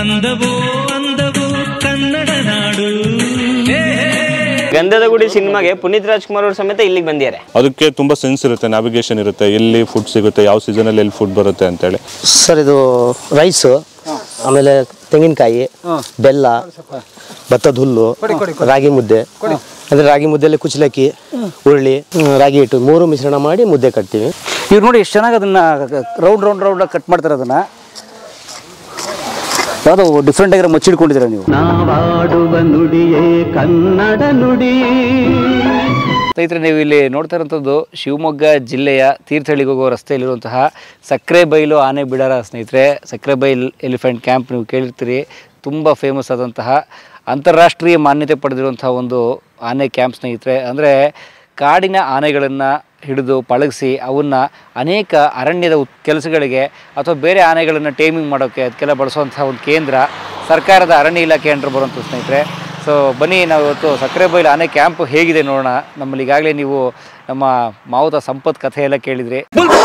ಅಂದವೋ ಅಂದವೋ ಕನ್ನಡ ನಾಡು ಗಂಧದ ಗುಡಿ ಸಿನಿಮಾಗೆ ಪುನೀತ್ ರಾಜ್ಕುಮಾರ್ ಅವರು ಸಮೇತ ಇಲ್ಲಿಗೆ ಬಂದಿದ್ದಾರೆ ಅದಕ್ಕೆ ತುಂಬ ಸೆನ್ಸ್ ಇರುತ್ತೆ ನ್ಯಾವಿಗೇಷನ್ ಇರುತ್ತೆ ಎಲ್ಲಿ ಫುಡ್ ಸಿಗುತ್ತೆ ಯಾವ ಸೀಸನಲ್ಲಿ ಎಲ್ಲಿ ಫುಡ್ ಬರುತ್ತೆ ಅಂತೇಳಿ ಸರ್ ಇದು ರೈಸು ಆಮೇಲೆ ತೆಂಗಿನಕಾಯಿ ಬೆಲ್ಲ ಭತ್ತದ ಹುಲ್ಲು ರಾಗಿ ಮುದ್ದೆ ಅಂದರೆ ರಾಗಿ ಮುದ್ದೆಯಲ್ಲಿ ಕುಚ್ಚಲಕ್ಕಿ ಹುರುಳಿ ಹ್ಮ್, ರಾಗಿ ಹಿಟ್ಟು ಮೂರು ಮಿಶ್ರಣ ಮಾಡಿ ಮುದ್ದೆ ಕಟ್ತೀವಿ ಇವ್ರು ನೋಡಿ ಎಷ್ಟು ಚೆನ್ನಾಗಿ ಅದನ್ನ ರೌಂಡ್ ರೌಂಡ್ ರೌಂಡ್ ಕಟ್ ಮಾಡ್ತಾರೆ ಅದನ್ನ ಯಾವುದೋ ಡಿಫ್ರೆಂಟ್ ಆಗಿರೋ ಮಚ್ಚಿಡ್ಕೊಂಡಿದ್ದೀರಾ ನೀವು ಸ್ನೇಹಿತರೆ ನೀವು ಇಲ್ಲಿ ನೋಡ್ತಾ ಇರೋಂಥದ್ದು ಶಿವಮೊಗ್ಗ ಜಿಲ್ಲೆಯ ತೀರ್ಥಹಳ್ಳಿಗೆ ಹೋಗೋ ರಸ್ತೆಯಲ್ಲಿರುವಂತಹ ಸಕ್ಕರೆ ಬೈಲು ಆನೆ ಬಿಡಾರ ಸ್ನೇಹಿತರೆ ಸಕ್ಕರೆ ಬೈಲ್ ಎಲಿಫೆಂಟ್ ಕ್ಯಾಂಪ್ ನೀವು ಕೇಳಿರ್ತೀರಿ ತುಂಬ ಫೇಮಸ್ ಆದಂತಹ ಅಂತಾರಾಷ್ಟ್ರೀಯ ಮಾನ್ಯತೆ ಪಡೆದಿರುವಂತಹ ಒಂದು ಆನೆ ಕ್ಯಾಂಪ್ ಸ್ನೇಹಿತರೆ ಅಂದರೆ ಕಾಡಿನ ಆನೆಗಳನ್ನು ಹಿಡಿದು ಪಳಗಿಸಿ ಅವನ್ನ ಅನೇಕ ಅರಣ್ಯದ ಉತ್- ಕೆಲಸಗಳಿಗೆ ಅಥವಾ ಬೇರೆ ಆನೆಗಳನ್ನು ಟೇಮಿಂಗ್ ಮಾಡೋಕ್ಕೆ ಅದಕ್ಕೆಲ್ಲ ಬಳಸುವಂಥ ಒಂದು ಕೇಂದ್ರ ಸರ್ಕಾರದ ಅರಣ್ಯ ಇಲಾಖೆ ಅಂಡರ್ ಬರುವಂಥ ಸ್ನೇಹಿತರೆ ಸೊ ಬನ್ನಿ ನಾವು ಇವತ್ತು ಸಕ್ಕರೆ ಬೈಲು ಆನೆ ಕ್ಯಾಂಪ್ ಹೇಗಿದೆ ನೋಡೋಣ ನಮ್ಮಲ್ಲಿ ಈಗಾಗಲೇ ನೀವು ನಮ್ಮ ಮಾವುತ ಸಂಪತ್ ಕಥೆ ಎಲ್ಲ ಕೇಳಿದ್ರಿ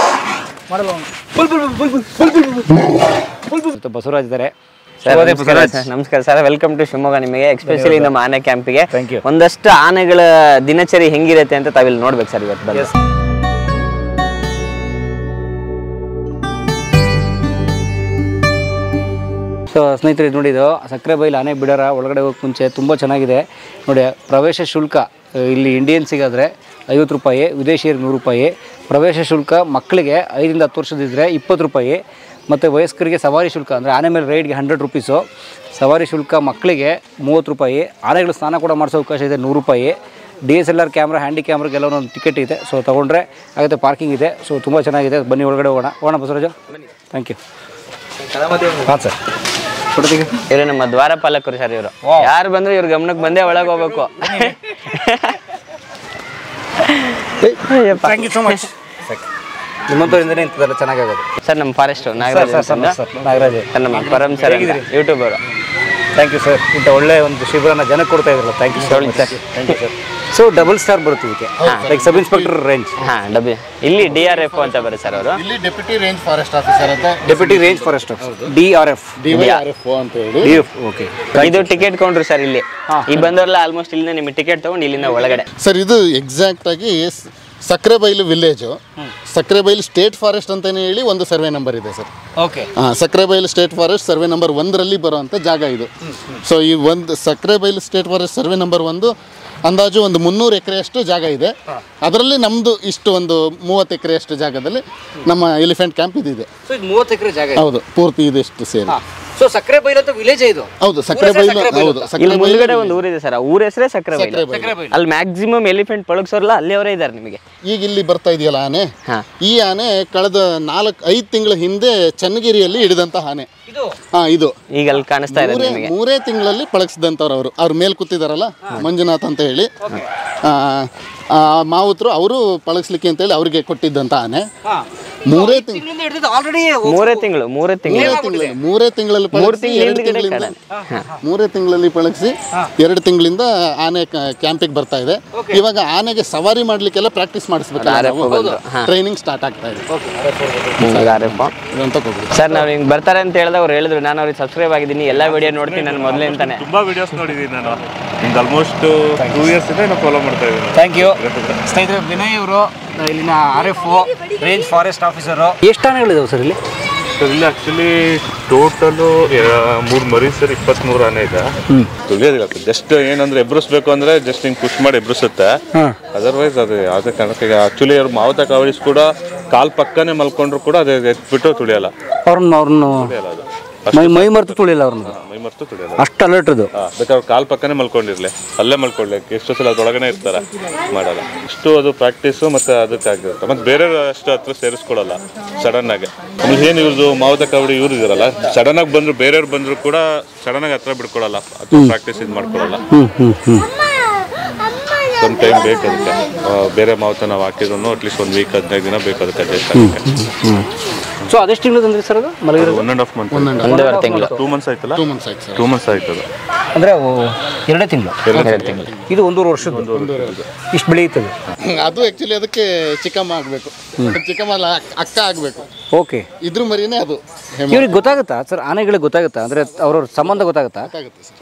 ಇವತ್ತು ಬಸವರಾಜ್ ಇದ್ದಾರೆ ಸರ್ ನಮಸ್ಕಾರ ಸರ್ ನಮಸ್ಕಾರ ಸರ್ ವೆಲ್ಕಮ್ ಟು ಶಿವಮೊಗ್ಗ ನಿಮಗೆ ಎಕ್ಸ್ಪೆಷಲಿ ನಮ್ಮ ಆನೆ ಕ್ಯಾಂಪಿಗೆ Thank you. ಒಂದಷ್ಟು ಆನೆಗಳ ದಿನಚರಿ ಹೆಂಗಿರುತ್ತೆ ಅಂತ ತಾವಿಲ್ಲಿ ನೋಡ್ಬೇಕು ಸರ್ ಇವತ್ತು ಬಂದು ಸೊ ಸ್ನೇಹಿತರೆ ಇದು ನೋಡಿ ಇದು ಸಕ್ಕರೆ ಬೈಲು ಆನೆ ಬಿಡಾರ ಒಳಗಡೆ ಹೋಗಕ್ಕೆ ಮುಂಚೆ ತುಂಬ ಚೆನ್ನಾಗಿದೆ ನೋಡಿ ಪ್ರವೇಶ ಶುಲ್ಕ ಆ, ಇಲ್ಲಿ ಇಂಡಿಯನ್ಸಿಗಾದರೆ ಐವತ್ತು ರೂಪಾಯಿ ವಿದೇಶಿಯರಿಗೆ ನೂರು ರೂಪಾಯಿ ಪ್ರವೇಶ ಶುಲ್ಕ ಮಕ್ಕಳಿಗೆ ಐದರಿಂದ ಹತ್ತು ವರ್ಷದಿದ್ದರೆ ಇಪ್ಪತ್ತು ರೂಪಾಯಿ ಮತ್ತು ವಯಸ್ಕರಿಗೆ ಸವಾರಿ ಶುಲ್ಕ ಅಂದರೆ ಆನೆ ಮೇಲೆ ರೈಡ್ಗೆ ಹಂಡ್ರೆಡ್ ರುಪೀಸು ಸವಾರಿ ಶುಲ್ಕ ಮಕ್ಕಳಿಗೆ ಮೂವತ್ತು ರೂಪಾಯಿ ಆನೆಗಳು ಸ್ನಾನ ಕೂಡ ಮಾಡಿಸೋ ಅವಕಾಶ ಇದೆ ನೂರು ರೂಪಾಯಿ D S L R camera handy ಕ್ಯಾಮ್ರಾಗೆಲ್ಲ ಒಂದೊಂದು ಟಿಕೆಟ್ ಇದೆ ಸೊ ತೊಗೊಂಡ್ರೆ ಆಗುತ್ತೆ ಪಾರ್ಕಿಂಗ್ ಇದೆ ಸೊ ತುಂಬ ಚೆನ್ನಾಗಿದೆ ಬನ್ನಿ ಒಳಗಡೆ ಹೋಗೋಣ ಹೋಗೋಣ ಬಸವರಾಜು ಥ್ಯಾಂಕ್ ಯು ಹಾಂ ಸರ್ ಫೋಟೋ ತೆಗಿ ಇವರು ನಮ್ಮ ದ್ವಾರಪಾಲಕರು ಸರ್ ಇವರು ಯಾರು ಬಂದ್ರು ಇವ್ರ ಗಮನಕ್ಕೆ ಬಂದೇ ಒಳಗೆ ಹೋಗ್ಬೇಕು ಥ್ಯಾಂಕ್ ಯು ಸೊ ಮಚ್ ನಿಮ್ಮಂಥವ್ರಿಂದನೇ ಇಂಥದ್ದೆಲ್ಲ ಚೆನ್ನಾಗಾಗೋದು ಸರ್ ನಮ್ಮ ಫಾರೆಸ್ಟ್ ನಾಗರಾಜ್ ಸರ್ ಸರ್ ಅಂತ. ಸರ್ ನಾಗರಾಜ್ ಸರ್ ನಮ್ಮ ಪರಮ್ ಸರ್ ಯೂಟ್ಯೂಬ್ ಅವರು ಥ್ಯಾಂಕ್ ಯು ಸರ್ ಇಂಥ ಒಳ್ಳೆ ಒಂದು ಶಿಬಿರನ ಜನಕ್ಕೆ ಕೊಡ್ತಾ ಇದ್ರಲ್ಲ thank you so much thank you sir so double star ಬರುತ್ತೆ ಇದಕ್ಕೆ ಲೈಕ್ ಸಬ್ ಇನ್ಸ್ಪೆಕ್ಟರ್ ರೇಂಜ್ ಹಾ ಡಬ್ಬಿ ಇಲ್ಲಿ ಡಿ ಆರ್ ಎಫ್ ಅಂತ ಬರುತ್ತೆ ಸರ್ ಅವರು ಇಲ್ಲಿ ಡೆಪ್ಯೂಟಿ ರೇಂಜ್ ಫಾರೆಸ್ಟ್ ಆಫೀಸರ್ ಅಂತ deputy range forest D R F DYRF ಅಂತ ಹೇಳಿ ಡಿ ಎಫ್ ಓಕೆ ಇದು ಟಿಕೆಟ್ ಕೌಂಟ್ರು ಸರ್ ಇಲ್ಲಿ ಈ ಬಂದವರೆಲ್ಲ ಆಲ್ಮೋಸ್ಟ್ ಇಲ್ಲಿಂದ ನಿಮಗೆ ಟಿಕೆಟ್ ತಗೊಂಡು ಇಲ್ಲಿಂದ ಒಳಗಡೆ ಸರ್ ಇದು ಎಕ್ಸಾಕ್ಟ್ ಆಗಿ ಸ್- Sakrebailu village Sakrebailu state forest ಅಂತಾನೆ ಹೇಳಿ ಒಂದು ಸರ್ವೆ ನಂಬರ್ ಇದೆ ಸರ್ ಓಕೆ ಹಾಂ Sakrebailu state forest survey number ಒಂದರಲ್ಲಿ ಬರುವಂಥ ಜಾಗ ಇದು ಸೊ ಈ ಒಂದು Sakrebailu state forest survey number ಒಂದು ಅಂದಾಜು ಒಂದು ಮುನ್ನೂರು ಎಕರೆಯಷ್ಟು ಜಾಗ ಇದೆ ಅದರಲ್ಲಿ ನಮ್ಮದು ಇಷ್ಟು ಒಂದು ಮೂವತ್ತು ಎಕರೆಯಷ್ಟು ಜಾಗದಲ್ಲಿ ನಮ್ಮ ಎಲಿಫೆಂಟ್ ಕ್ಯಾಂಪ್ ಇದಿದೆ ಸೊ ಇದು ಮೂವತ್ತು ಎಕರೆ ಜಾಗ ಹೌದು ಪೂರ್ತಿ ಇದಿಷ್ಟು ಸೇರಿ ಸೊ ಸಕ್ಕರೆ ಬೈಲು ಅಂತ ವಿಲೇಜ್ ಇದು ಹೌದು ಸಕ್ರೆಬೈಲು ಹೌದು ಇಲ್ಲಿ ಸಕ್ರೆಬೈಲು ಮುಂದ್ಗಡೆ ಒಂದು ಊರಿದೆ ಸರ್ ಆ ಊರ ಹೆಸರೇ ಸಕ್ಕರೆ ಬೈಲು ಸಕ್ರೆಬೈಲು. ಅಲ್ಲಿ ಮ್ಯಾಕ್ಸಿಮಮ್ ಎಲಿಫೆಂಟ್ ಪಳಗ್ಸೋರ್ಲ ಅಲ್ಲಿ ಅವರೇ ಇದ್ದಾರೆ ನಿಮಗೆ ಈಗ ಇಲ್ಲಿ ಬರ್ತಾ ಇದೆಯಲ್ಲ ಆನೆ ಹಾ. ಈ ಆನೆ ಕಳೆದ ನಾಲ್ಕು ಐದು ತಿಂಗಳ ಹಿಂದೆ ಚನ್ನಗಿರಿಯಲ್ಲಿ ಹಿಡಿದಂತ ಆನೆ ಇದು ಹಾ ಇದು ಈಗ ಅಲ್ಲಿ ಕಾಣಿಸ್ತಾ ಇದೆ ಮೂರೇ ನಿಮಗೆ ಮೂರೇ ತಿಂಗಳಲ್ಲಿ ಪಳಗಿಸಿದಂಥವ್ರು ಅವರು ಅವ್ರ ಮೇಲ್ ಕೂತಿದಾರಲ್ಲ ಮಂಜುನಾಥ್ ಅಂತ ಹೇಳಿ ಆ, ಆ, ಮಾವುತರು ಅವರು ಪಳಗಿಸ್ಲಿಕ್ಕೆ ಅಂತೇಳಿ ಅವ್ರಿಗೆ ಕೊಟ್ಟಿದ್ದಂತ ಆನೆ ಮೂರೇ ತಿಂಗಳು ಇಲ್ಲಿಂದ ಹಿಡಿದಿದ್ದು ಆಲ್ರೆಡಿ ಮೂರೇ ತಿಂಗಳು ಮೂರೇ ತಿಂಗಳು ಮೂರೇ ತಿಂಗಳಲ್ಲಿ ಮೂರೇ ತಿಂಗಳಲ್ಲಿ ಮೂರು ಪಳಗಿಸಿ ತಿಂಗಳು ಎರಡು ಹಿಂದ್ಗಡೆ ತಿಂಗಳಿಂದ ಮೂರೇ ತಿಂಗಳಲ್ಲಿ ಪಳಗಿಸಿ ಎರಡು ತಿಂಗಳಿಂದ ಆನೆ ಕ್ಯಾಂಪಿಗೆ ಬರ್ತಾ ಇದೆ ಇವಾಗ ಆನೆಗೆ ಸವಾರಿ ಮಾಡ್ಲಿಕ್ಕೆಲ್ಲ ಪ್ರಾಕ್ಟೀಸ್ ಮಾಡಿಸ್ಬೇಕಲ್ಲ RF ಬಂದ್ರು. ಹಾ. ಟ್ರೈನಿಂಗ್ ಸ್ಟಾರ್ಟ್ ಆಗ್ತಾ ಇದೆ ಆರ್.ಎಫ್. ಇದಂತ ಹೋಗ್ಬಿಡಿ ಸರ್ ನಾವು ಹಿಂಗೆ ಬರ್ತಾರೆ ಅಂತ ಹೇಳಿದಾಗ ಅವ್ರು ಹೇಳಿದ್ರು ನಾನು ಅವ್ರಿಗೆ ಸಬ್ಸ್ಕ್ರೈಬ್ ಆಗಿದ್ದೀನಿ ಎಲ್ಲ ವಿಡಿಯೋ ನೋಡ್ತೀನಿ ನಾನು ಮೊದಲೇ ಅಂತಾನೆ ತುಂಬಾ ವಿಡಿಯೋಸ್ ನೋಡಿದ್ದೀನಿ ನಾನು ಒಂದು ಆಲ್ಮೋಸ್ಟ್ ಟೂ ಇಯರ್ಸ್ ಇಂದ ನಾನು ಫಾಲೋ ಮಾಡ್ತಾ ಇದ್ದೀನಿ ಥ್ಯಾಂಕ್ ಯು ಸ್ನೇಹಿತರೆ ವಿನಯ್ ಅವರು ಇಲ್ಲಿನ R F range forest officer ಎಷ್ಟು ಆನೆಗಳಿದಾವೆ ಸರ್ ಇಲ್ಲಿ ಸರ್ ಇಲ್ಲಿ ಆಕ್ಚುಲಿ ಟೋಟಲು ಮೂರು ಮರಿ ಸರ್ ಇಪ್ಪತ್ಮೂರು ಆನೆ ಇದೆ ತುಳಿಯೋದಿಲ್ಲ ಜಸ್ಟ್ ಏನಂದ್ರೆ ಎಬ್ರಿಸ್ಬೇಕು ಅಂದ್ರೆ ಜಸ್ಟ್ ಹಿಂಗ್ ಪುಷ್ ಮಾಡಿ ಎಬ್ರಿಸುತ್ತೆ ಅದರ್ವೈಸ್ ಅದು ಯಾವುದೇ ಕಾರಣಕ್ಕೆ ಆಕ್ಚುಲಿ ಅವ್ರು ಮಾವುತ ಕಾವಡಿಸ್ ಕೂಡ ಕಾಲ್ ಪಕ್ಕನೆ ಮಲ್ಕೊಂಡ್ರು ಕೂಡ ಅದೇ ಎತ್ಬಿಟ್ಟು ತುಳಿಯಲ್ಲ ಅವ್ರನ್ನ ಅವ್ರನ್ನ ತುಳಿಯಲ್ಲ ಅದು ಮೈ ಮೈ ಮರೆತು ತುಳಿಲ್ಲ ಅವ್ರನ್ನ ಮೈ ಮರ್ತು ತುಳಿಯಲ್ಲ ಅಷ್ಟು ಅಲರ್ಟ್ ಅದು ಹಾ, ಬೇಕಾದ್ರೆ ಕಾಲ್ ಪಕ್ಕನೆ ಮಲ್ಕೊಂಡಿರ್ಲಿ ಅಲ್ಲೇ ಮಲ್ಕೊಳ್ಳಿ ಎಷ್ಟು ಸಲ ಅದ್ರೊಳಗನೆ ಇರ್ತಾರೆ ಮಾಡಲ್ಲ ಇಷ್ಟು ಅದು ಪ್ರಾಕ್ಟೀಸು ಮತ್ತೆ ಅದಕ್ಕಾಗಿರುತ್ತೆ ಮತ್ತೆ ಬೇರೆ ಅಷ್ಟು ಹತ್ರ ಸೇರಿಸ್ಕೊಳಲ್ಲ ಸಡನ್ ಆಗಿ ಆಮೇಲೆ ಏನು ಇವ್ರದ್ದು ಮಾವುತ ಕಬಡ್ಡಿ ಇವ್ರು ಇದಾರಲ್ಲ ಸಡನ್ ಆಗಿ ಬಂದ್ರು ಬೇರೆಯವ್ರು ಬಂದ್ರು ಕೂಡ ಸಡನ್ ಆಗಿ ಹತ್ರ ಬಿಡ್ಕೊಳಲ್ಲ ಅಥವಾ ಪ್ರಾಕ್ಟೀಸ್ ಇದು ಮಾಡ್ಕೊಳಲ್ಲ ಹ್ಞೂ ಹ್ಞೂ ಹ್ಞೂ ಸಮ್ ಟೈಮ್ ಬೇಕು ಅದಕ್ಕೆ ಆ, ಬೇರೆ ಮಾವುತ ನಾವು ಹಾಕಿದ್ರು ಅಟ್ಲೀಸ್ಟ್ ಒಂದು ವೀಕ್ ಹದಿನೈದು ದಿನ ಬೇಕು ಅದಕ್ಕೆ ಅಡ್ಜಸ್ಟ್ ಆಗಕ್ಕೆ ಸೊ ಅದೆಷ್ಟು ತಿಂಗಳು ತಂದ್ರಿ ಸರ್ ಅದು ಮಲಗಿರೋದು ಒನ್ ಆ್ಯಂಡ್ ಹಾಫ್ ಮಂತ್ ಒಂದೂವರೆ ತಿಂಗಳು ಟೂ ಮಂತ್ಸ್ ಆಯ್ತಲ್ಲ ಟೂ ಮಂತ್ಸ್ ಆಯ್ತು ಸರ್ ಟೂ ಮಂತ್ಸ್ ಆಯ್ತದ ಅಂದರೆ ಎರಡೇ ತಿಂಗಳು ಎರಡು ತಿಂಗಳು ಇದು ಒಂದೂವರೆ ವರ್ಷದ ಇಷ್ಟು ಬೆಳೆಯುತ್ತದೆ ಅದು ಆ್ಯಕ್ಚುಲಿ ಅದಕ್ಕೆ ಚಿಕ್ಕಮ್ಮ ಆಗಬೇಕು ಚಿಕ್ಕಮ್ಮ ಅಲ್ಲ ಅಕ್- ಅಕ್ಕ ಆಗಬೇಕು ಓಕೆ ಇದ್ರ ಮರಿನೇ ಅದು ಹೆಮ್ಮೆ ಇವ್ರಿಗೆ ಗೊತ್ತಾಗುತ್ತಾ ಸರ್ ಆನೆಗಳಿಗೆ ಗೊತ್ತಾಗುತ್ತಾ ಅಂದರೆ ಅವ್ರವ್ರ ಸಂಬಂಧ ಗೊತ್ತಾಗುತ್ತಾ ಗೊತ್ತಾಗುತ್ತೆ ಸರ್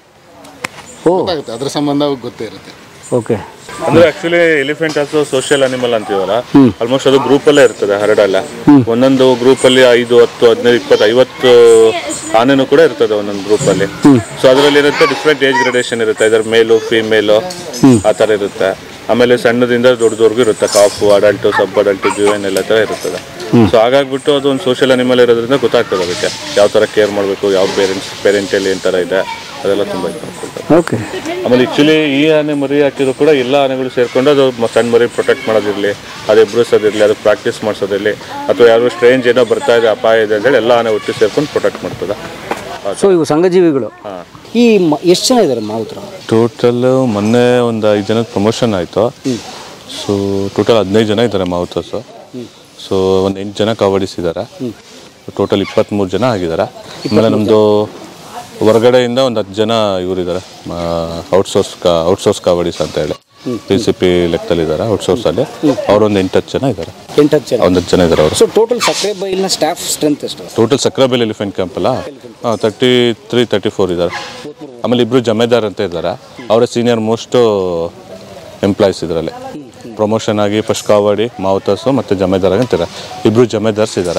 ಓ ಗೊತ್ತಾಗುತ್ತೆ ಅದ್ರ ಸಂಬಂಧ ಅವ್ರಿಗೆ ಗೊತ್ತೇ ಇರುತ್ತೆ ಓಕೆ ಅಂದ್ರೆ actually elephant also social animal ಅಂತೀವಲ್ಲ ಆಲ್ಮೋಸ್ಟ್ ಅದು ಗ್ರೂಪ್ ಅಲ್ಲೇ ಇರ್ತದೆ ಹರಡಲ್ಲ ಒಂದೊಂದು ಗ್ರೂಪ್ ಅಲ್ಲಿ ಐದು ಹತ್ತು ಹದಿನೈದು ಇಪ್ಪತ್ತು ಐವತ್ತು ಆನೆನೂ ಕೂಡ ಇರ್ತದೆ ಒಂದೊಂದು ಗ್ರೂಪ್ ಅಲ್ಲಿ ಸೊ ಅದರಲ್ಲಿ ಇರುತ್ತೆ ಡಿಫ್ರೆಂಟ್ ಏಜ್ ಗ್ರೇಡೇಷನ್ ಇರುತ್ತೆ ಇದರ ಮೇಲು ಫಿಮೇಲು ಆ ಥರ ಇರುತ್ತೆ ಆಮೇಲೆ ಸಣ್ಣದಿಂದ ದೊಡ್ಡದವರೆಗೂ ಇರುತ್ತೆ ಕಾಫು ಅಡಲ್ಟು ಸಬ್ ಅಡಲ್ಟು ಜುವೆನ್ ಎಲ್ಲ ಥರ ಇರ್ತದೆ ಸೊ ಹಾಗಾಗ್ಬಿಟ್ಟು ಅದು ಒಂದು ಸೋಷಿಯಲ್ ಅನಿಮಲ್ ಇರೋದ್ರಿಂದ ಗೊತ್ತಾಗ್ತದೆ ಅದಕ್ಕೆ ಯಾವ ಥರ ಕೇರ್ ಮಾಡಬೇಕು ಯಾವ ಪೇರೆಂಟ್ಸ್ ಪೇರೆಂಟಲ್ಲಿ ಏನು ಥರ ಇದೆ ಅದೆಲ್ಲ ತುಂಬ ಇದು ಮಾಡ್ಕೊಳ್ತಾರೆ ಓಕೆ ಆಮೇಲೆ ಆಕ್ಚುಲಿ ಈ ಆನೆ ಮರಿ ಹಾಕಿದ್ರು ಕೂಡ ಎಲ್ಲ ಆನೆಗಳು ಸೇರ್ಕೊಂಡು ಅದು ಮ- ಸಣ್ಣ ಮರಿ ಪ್ರೊಟೆಕ್ಟ್ ಮಾಡೋದಿರಲಿ ಅದು ಎಬ್ರಿಸೋದಿರಲಿ ಅದು ಪ್ರಾಕ್ಟೀಸ್ ಮಾಡಿಸೋದಿರಲಿ ಅಥವಾ ಯಾರು ಸ್ಟ್ರೇಂಜ್ ಏನೋ ಬರ್ತಾ ಇದೆ ಅಪಾಯ ಇದೆ ಅಂತೇಳಿ ಎಲ್ಲ ಆನೆ ಒಟ್ಟು ಸೇರ್ಕೊಂಡು ಪ್ರೊಟೆಕ್ಟ್ ಮಾಡ್ತದೆ ಸೊ ಇವು ಸಂಘಜೀವಿಗಳು ಈ ಎಷ್ಟು ಜನ ಇದ್ದಾರೆ ಮಾವುತ್ರ ಟೋಟಲ್ ಮೊನ್ನೆ ಒಂದು ಐದು ಜನದ ಪ್ರಮೋಷನ್ ಆಯಿತು ಸೊ ಟೋಟಲ್ ಹದಿನೈದು ಜನ ಇದ್ದಾರೆ ಮಾವುತಸು ಸೊ ಒಂದು ಎಂಟು ಜನ ಕಬಡ್ಡಿಸಿದ್ದಾರೆ ಟೋಟಲ್ ಇಪ್ಪತ್ತ್ಮೂರು ಜನ ಆಗಿದ್ದಾರೆ ಆಮೇಲೆ ನಮ್ಮದು ಹೊರಗಡೆಯಿಂದ ಒಂದು ಹತ್ತು ಜನ ಇವರಿದ್ದಾರೆ ಔಟ್ಸೋರ್ಸ್ ಕಾ ಔಟ್ಸೋರ್ಸ್ ಕಬಡ್ಡಿಸ್ ಅಂತ ಹೇಳಿ ಪಿ ಸಿ ಪಿ ಲೆಕ್ಕದಲ್ಲಿದ್ದಾರೆ ಔಟ್ಸೋರ್ಸಲ್ಲಿ ಅವರೊಂದು ಎಂಟು ಹತ್ತು ಜನ ಇದ್ದಾರೆ ಎಂಟು ಹತ್ತು ಜನ ಒಂದು ಹತ್ತು ಜನ ಇದ್ದಾರೆ ಅವರು ಸೊ ಟೋಟಲ್ ಸಕ್ಕರೆ ಬೈಲ್ನ ಸ್ಟಾಫ್ ಸ್ಟ್ರೆಂತ್ ಎಷ್ಟು ಟೋಟಲ್ ಸಕ್ರಾಬೆಲ್ ಎಲಿಫೆಂಟ್ ಕ್ಯಾಂಪ್ ಅಲ್ಲ ತರ್ಟಿ ತ್ರೀ ತರ್ಟಿ ಫೋರ್ ಇದ್ದಾರೆ ಆಮೇಲೆ ಇಬ್ಬರು ಜಮೇದಾರ್ ಅಂತ ಇದ್ದಾರೆ ಅವರ ಸೀನಿಯರ್ ಮೋಸ್ಟ್ ಎಂಪ್ಲಾಯೀಸ್ ಇದರಲ್ಲಿ ಪ್ರಮೋಷನ್ ಆಗಿ ಫಸ್ಟ್ ಕಾವಡಿ ಮಾವುತಸು ಮತ್ತು ಜಮೇದಾರ್ ಅಂತಾರೆ ಇಬ್ಬರು ಜಮೇದಾರ್ಸ್ ಇದ್ದಾರೆ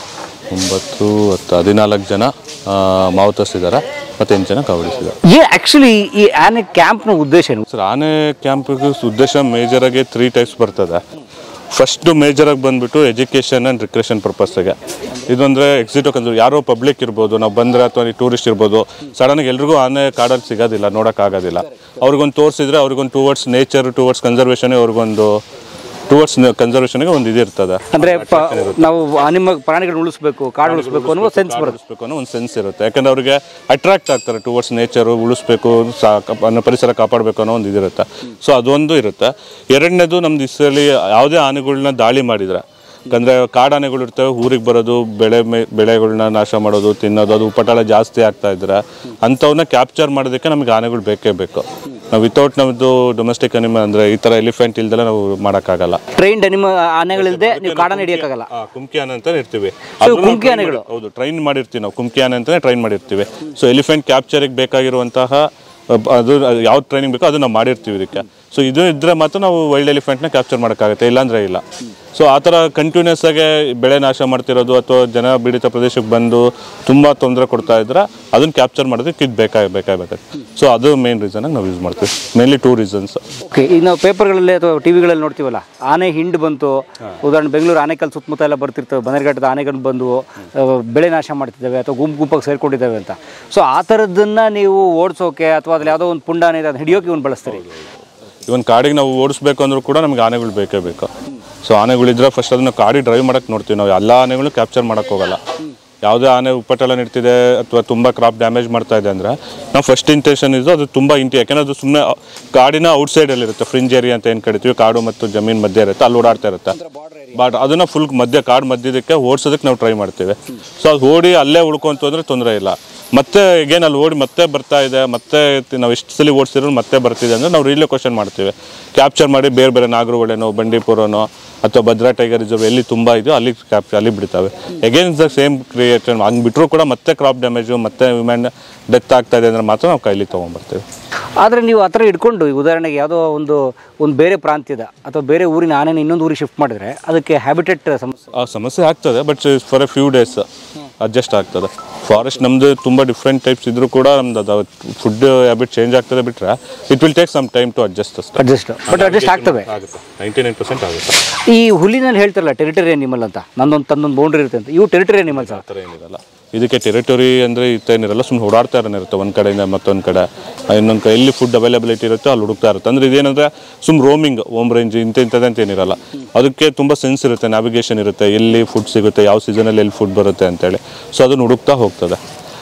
ಒಂಬತ್ತು ಹತ್ತು ಹದಿನಾಲ್ಕು ಜನ ಮಾವುತಸ್ ಇದ್ದಾರೆ ಮತ್ತು ಎಂಟು ಜನ ಕಾವಡಿಸ್ ಇದ್ದಾರೆ ಏ ಆ್ಯಕ್ಚುಲಿ ಈ ಆನೆ ಕ್ಯಾಂಪ್ನ ಉದ್ದೇಶ ಏನು ಸರ್ ಆನೆ ಕ್ಯಾಂಪಿಗೆ ಉದ್ದೇಶ ಮೇಜರಾಗಿ ತ್ರೀ ಟೈಪ್ಸ್ ಬರ್ತದೆ ಫಸ್ಟ್ ಮೇಜರಾಗಿ ಬಂದ್ಬಿಟ್ಟು ಎಜುಕೇಷನ್ ಆ್ಯಂಡ್ ರಿಕ್ರೇಷನ್ ಪರ್ಪಸ್ಗೆ ಇದೊಂದ್ರೆ ಎಕ್ಸಿಟ್ ಅಂದ್ರೆ ಯಾರೋ ಪಬ್ಲಿಕ್ ಇರ್ಬೋದು ನಾವು ಬಂದರೆ ಅಥವಾ ಟೂರಿಸ್ಟ್ ಇರ್ಬೋದು ಸಡನ್ನಾಗಿ ಎಲ್ರಿಗೂ ಆನೆ ಕಾಡಲ್ಲಿ ಸಿಗೋದಿಲ್ಲ ನೋಡೋಕ್ಕಾಗೋದಿಲ್ಲ ಅವ್ರಿಗೊಂದು ತೋರಿಸಿದ್ರೆ ಅವ್ರಿಗೊಂದು ಟುವರ್ಡ್ಸ್ ನೇಚರ್ ಟುವರ್ಡ್ಸ್ ಕನ್ಸರ್ವೇಷನ್ ಅವ್ರಿಗೊಂದು ಟುವರ್ಡ್ಸ್ ಕನ್ಸರ್ವೇಷನ್ಗೆ ಒಂದು ಇದಿರ್ತದೆ ಅಂದರೆ ನಾವು ನಿಮ್ಮ ಪ್ರಾಣಿಗಳನ್ನ ಉಳಿಸ್ಬೇಕು ಕಾಡು ಉಳಿಸ್ಬೇಕು ಅನ್ನೋ ಸೆನ್ಸ್ ಬರುತ್ತೆ ಉಳಿಸ್ಬೇಕು ಅನ್ನೋ ಒಂದು ಸೆನ್ಸ್ ಇರುತ್ತೆ ಯಾಕಂದ್ರೆ ಅವ್ರಿಗೆ ಅಟ್ರಾಕ್ಟ್ ಆಗ್ತಾರೆ ಟುವರ್ಡ್ಸ್ ನೇಚರು ಉಳಿಸ್ಬೇಕು ಸಾ ಕಪ್- ಅನ್ನೋ ಪರಿಸರ ಕಾಪಾಡಬೇಕು ಅನ್ನೋ ಒಂದು ಇದಿರುತ್ತೆ ಸೊ ಅದೊಂದು ಇರುತ್ತೆ ಎರಡನೇದು ನಮ್ದು ಇಸಲಿ ಯಾವುದೇ ಆನೆಗಳನ್ನ ದಾಳಿ ಮಾಡಿದ್ರೆ ಯಾಕಂದ್ರೆ ಕಾಡಾನೆಗಳು ಇರ್ತವೆ ಊರಿಗೆ ಬರೋದು ಬೆಳೆ ಮೇ ಬೆಳೆಗಳನ್ನ ನಾಶ ಮಾಡೋದು ತಿನ್ನೋದು ಅದು ಉಪಟಳ ಜಾಸ್ತಿ ಆಗ್ತಾ ಇದ್ರೆ ಅಂಥವನ್ನ ಕ್ಯಾಪ್ಚರ್ ಮಾಡೋದಕ್ಕೆ ನಮಗೆ ಆನೆಗಳು ಬೇಕೇ ಬೇಕು ನಾವು ವಿತೌಟ್ ನಮ್ಮದು ಡೊಮೆಸ್ಟಿಕ್ ಅನಿಮಲ್ ಅಂದರೆ ಈ ಥರ ಎಲಿಫೆಂಟ್ ಇಲ್ದೆಲ್ಲ ನಾವು ಮಾಡೋಕ್ಕಾಗಲ್ಲ ಟ್ರೈನ್ಡ್ ನಿಮ್ಮ ಆನೆಗಳಿಲ್ಲದೆ ನೀವು ಕಾಡನ್ನ ಹಿಡಿಯೋಕ್ಕಾಗಲ್ಲ ಆ, ಕುಮ್ಕಿ ಆನೆ ಅಂತ ಇರ್ತೀವಿ So, ಅದನ್ನ ಕುಮ್ಕಿ train ಆನೆಗಳು? ಮಾಡಿ- ಹೌದು ಟ್ರೈನ್ ಮಾಡಿರ್ತೀವಿ ನಾವು ಕುಮ್ಕಿ ಆನೆ ಅಂತಾನೆ ಟ್ರೈನ್ ಮಾಡಿರ್ತೀವಿ ಸೊ ಎಲಿಫೆಂಟ್ ಕ್ಯಾಪ್ಚರಿಗೆ ಬೇಕಾಗಿರುವಂತಹ ಅಹ್, ಅದು ಯಾವ ಟ್ರೈನಿಂಗ್ ಬೇಕೋ ಅದು ನಾವು ಮಾಡಿರ್ತೀವಿ ಇದಕ್ಕೆ ಸೊ ಇದು ಇದ್ರೆ ಮಾತ್ರ ನಾವು ವೈಲ್ಡ್ ಎಲಿಫೆಂಟ್ನ ಕ್ಯಾಪ್ಚರ್ ಮಾಡೋಕ್ಕಾಗುತ್ತೆ ಇಲ್ಲಾಂದ್ರೆ ಇಲ್ಲ ಸೊ ಆ ಥರ ಕಂಟಿನ್ಯೂಸ್ ಆಗಿ ಬೆಳೆ ನಾಶ ಮಾಡ್ತಿರೋದು ಅಥವಾ ಜನ ಪೀಡಿತ ಪ್ರದೇಶಕ್ಕೆ ಬಂದು ತುಂಬ ತೊಂದರೆ ಕೊಡ್ತಾ ಇದ್ರೆ ಅದನ್ನ ಕ್ಯಾಪ್ಚರ್ ಮಾಡೋದಕ್ಕೆ ಇದು ಬೇಕಾಗಿ ಬೇಕಾಗತ್ತೆ ಸೊ ಅದು ಮೇನ್ ರೀಸನ್ ನಾವು ಯೂಸ್ ಮಾಡ್ತೀವಿ ಮೇನ್ಲಿ ಟೂ ರೀಸನ್ಸ್ ಓಕೆ ಈಗ ನಾವು ಪೇಪರ್ಗಳಲ್ಲಿ ಅಥವಾ ಟಿ ವಿಗಳಲ್ಲಿ ನೋಡ್ತೀವಲ್ಲ ಆನೆ ಹಿಂಡು ಬಂತು ಉದಾಹರಣೆ ಬೆಂಗಳೂರು ಆನೆಕಲ್ ಸುತ್ತಮುತ್ತ ಎಲ್ಲ ಬರ್ತಿರ್ತವೆ ಬನ್ನೇರ್ಘಟ್ಟದ ಆನೆಗಳು ಬಂದು ಅಹ್, ಬೆಳೆ ನಾಶ ಮಾಡ್ತಿದ್ದಾವೆ ಅಥವಾ ಗುಂಪು ಗುಂಪಾಗಿ ಸೇರ್ಕೊಂಡಿದ್ದಾವೆ ಅಂತ ಸೊ ಆ ಥರದ್ದನ್ನ ನೀವು ಓಡಿಸೋಕೆ ಅಥವಾ ಅದ್ರಲ್ಲಿ ಯಾವುದೋ ಒಂದು ಪುಂಡ ಇದೆ ಅದನ್ನ ಹಿಡಿಯೋಕೆ ಇವನು ಬಳಸ್ತೀರಿ ಇವನ್ ಕಾಡಿಗೆ ನಾವು ಓಡಿಸ್ಬೇಕು ಅಂದ್ರೂ ಕೂಡ ನಮ್ಗೆ ಆನೆಗಳು ಬೇಕೇ ಬೇಕು ಸೊ ಆನೆಗಳಿದ್ರೆ ಫಸ್ಟ್ ಅದನ್ನ ಕಾಡಿ ಡ್ರೈವ್ ಮಾಡಕ್ಕೆ ನೋಡ್ತೀವಿ ನಾವು ಎಲ್ಲ ಆನೆಗಳು ಕ್ಯಾಪ್ಚರ್ ಮಾಡಕ್ಕೆ ಹೋಗಲ್ಲ ಯಾವುದೇ ಆನೆ ಉಪ್ಪಟೆಲ್ಲ ನಿಡ್ತಿದೆ ಅಥವಾ ತುಂಬ ಕ್ರಾಪ್ ಡ್ಯಾಮೇಜ್ ಮಾಡ್ತಾ ಇದೆ ಅಂದರೆ ನಾವು ಫಸ್ಟ್ ಇಂಟೆನ್ಷನ್ ಇದು ಅದು ತುಂಬ ಇಂಟಿ ಯಾಕೆಂದ್ರೆ ಅದು ಸುಮ್ಮನೆ ಕಾಡಿನ ಔಟ್ಸೈಡಲ್ಲಿ ಇರುತ್ತೆ ಫ್ರಿಂಜ್ ಏರಿಯಾ ಅಂತ ಏನು ಕರಿತೀವಿ ಕಾಡು ಮತ್ತು ಜಮೀನು ಮಧ್ಯೆ ಇರುತ್ತೆ ಅಲ್ಲಿ ಓಡಾಡ್ತಾ ಇರುತ್ತೆ ಬಟ್ ಅದನ್ನ ಫುಲ್ ಮಧ್ಯ ಕಾಡು ಮಧ್ಯದಕ್ಕೆ ಓಡಿಸೋದಕ್ಕೆ ನಾವು ಟ್ರೈ ಮಾಡ್ತೀವಿ ಸೊ ಅದು ಓಡಿ ಅಲ್ಲೇ ಉಳ್ಕೊಂತು ಅಂದರೆ ತೊಂದರೆ ಇಲ್ಲ ಮತ್ತೆ again ಅಲ್ಲಿ ಓಡಿ ಮತ್ತೆ ಬರ್ತಾ ಇದೆ ಮತ್ತೆ ತಿ- ನಾವು ಎಷ್ಟು ಸಲ ಓಡಿಸಿದ್ರು ಮತ್ತೆ ಬರ್ತಿದೆ ಅಂದರೆ ನಾವು ರೀಲೇ ಕ್ವಶನ್ ಮಾಡ್ತೀವಿ ಕ್ಯಾಪ್ಚರ್ ಮಾಡಿ ಬೇರೆ ಬೇರೆ ನಾಗರಹೊಳೆನೋ ಬಂಡೀಪುರನೋ ಅಥವಾ ಭದ್ರಾ ಟೈಗರ್ ರಿಸರ್ವ್ ಎಲ್ಲಿ ತುಂಬ ಇದೆಯೋ ಅಲ್ಲಿ ಕ್ಯಾಪ್ ಅಲ್ಲಿ ಬಿಡ್ತಾವೆ ಅಗೇನ್ ದ ಸೇಮ್ ಕ್ರಿಯೇಷನ್ ಹಂಗೆ ಬಿಟ್ಟರು ಕೂಡ ಮತ್ತೆ ಕ್ರಾಪ್ ಡ್ಯಾಮೇಜು ಮತ್ತೆ ವಿಮೆನ್ ಡೆತ್ ಆಗ್ತಾ ಇದೆ ಅಂದರೆ ಮಾತ್ರ ನಾವು ಕೈಲಿ ತೊಗೊಂಬರ್ತೀವಿ ಆದರೆ ನೀವು ಆ ಥರ ಇಟ್ಕೊಂಡು ಈಗ ಉದಾಹರಣೆಗೆ ಯಾವುದೋ ಒಂದು ಒಂದು ಬೇರೆ ಪ್ರಾಂತ್ಯದ ಅಥವಾ ಬೇರೆ ಊರಿನ ಆನೆನ ಇನ್ನೊಂದು ಊರಿಗೆ ಶಿಫ್ಟ್ ಮಾಡಿದ್ರೆ ಅದಕ್ಕೆ ಹ್ಯಾಬಿಟೆಟ್ ಸಮಸ್ಯೆ ಆ ಸಮಸ್ಯೆ ಆಗ್ತದೆ but for a few days adjust ಆಗ್ತದೆ ಫಾರೆಸ್ಟ್ ನಮ್ಮದು ತುಂಬ ಡಿಫ್ರೆಂಟ್ ಟೈಪ್ಸ್ ಇದ್ರೂ ಕೂಡ ನಮ್ದು ಅದು ಫುಡ್ ಹ್ಯಾಬಿಟ್ ಚೇಂಜ್ ಆಗ್ತದೆ ಬಿಟ್ಟರೆ it will take some time to adjust ಅಷ್ಟೇ ಅಡ್ಜಸ್ಟ್ ಬಟ್ ಅಡ್ಜಸ್ಟ್ ಆಗ್ತವೆ ಆಗುತ್ತೆ ನೈಂಟಿ ನೈನ್ ಪರ್ಸೆಂಟ್ ಆಗುತ್ತೆ ಈ ಹುಲ್ಲಿನಲ್ಲಿ ಹೇಳ್ತಾರಲ್ಲ ಟೆರಿಟರಿ ಅನಿಮಲ್ ಅಂತ ನಂದೊಂದು ತನ್ನೊಂದು ಬೌಂಡ್ರಿ ಇರುತ್ತೆ ಅಂತ ಇವು ಟೆರಿಟರಿ ಅನಿಮಲ್ಸ್ ಆ ಥರ ಏನಿರಲ್ಲ ಇದಕ್ಕೆ ಟೆರಿಟರಿ ಅಂದರೆ ಇತ್ತೇನಿರಲ್ಲ ಸುಮ್ಮನೆ ಓಡಾಡ್ತಾ ಇರುತ್ತೆ ಒಂದು ಕಡೆಯಿಂದ ಮತ್ತೊಂದು ಕಡೆ ಇನ್ನೊಂದು ಕಡೆ ಎಲ್ಲಿ ಫುಡ್ ಅವೈಲಬಿಲಿಟಿ ಇರುತ್ತೆ ಅಲ್ಲಿ ಹುಡುಕ್ತಾ ಇರುತ್ತೆ ಅಂದರೆ ಇದೇನಂದರೆ ಸುಮ್ ರೋಮಿಂಗ್ ಓಮ್ ರೇಂಜ್ ಇಂಥ ಇಂಥದ್ದಂತ ಏನಿರಲ್ಲ ಅದಕ್ಕೆ ತುಂಬ ಸೆನ್ಸ್ ಇರುತ್ತೆ ನ್ಯಾವಿಗೇಷನ್ ಇರುತ್ತೆ ಎಲ್ಲಿ ಫುಡ್ ಸಿಗುತ್ತೆ ಯಾವ ಸೀಸನಲ್ಲಿ ಎಲ್ಲಿ ಫುಡ್ ಬರುತ್ತೆ ಅಂತೇಳಿ ಸೊ ಅದನ್ನು ಹುಡುಕ್ತಾ ಹೋಗ್ತದೆ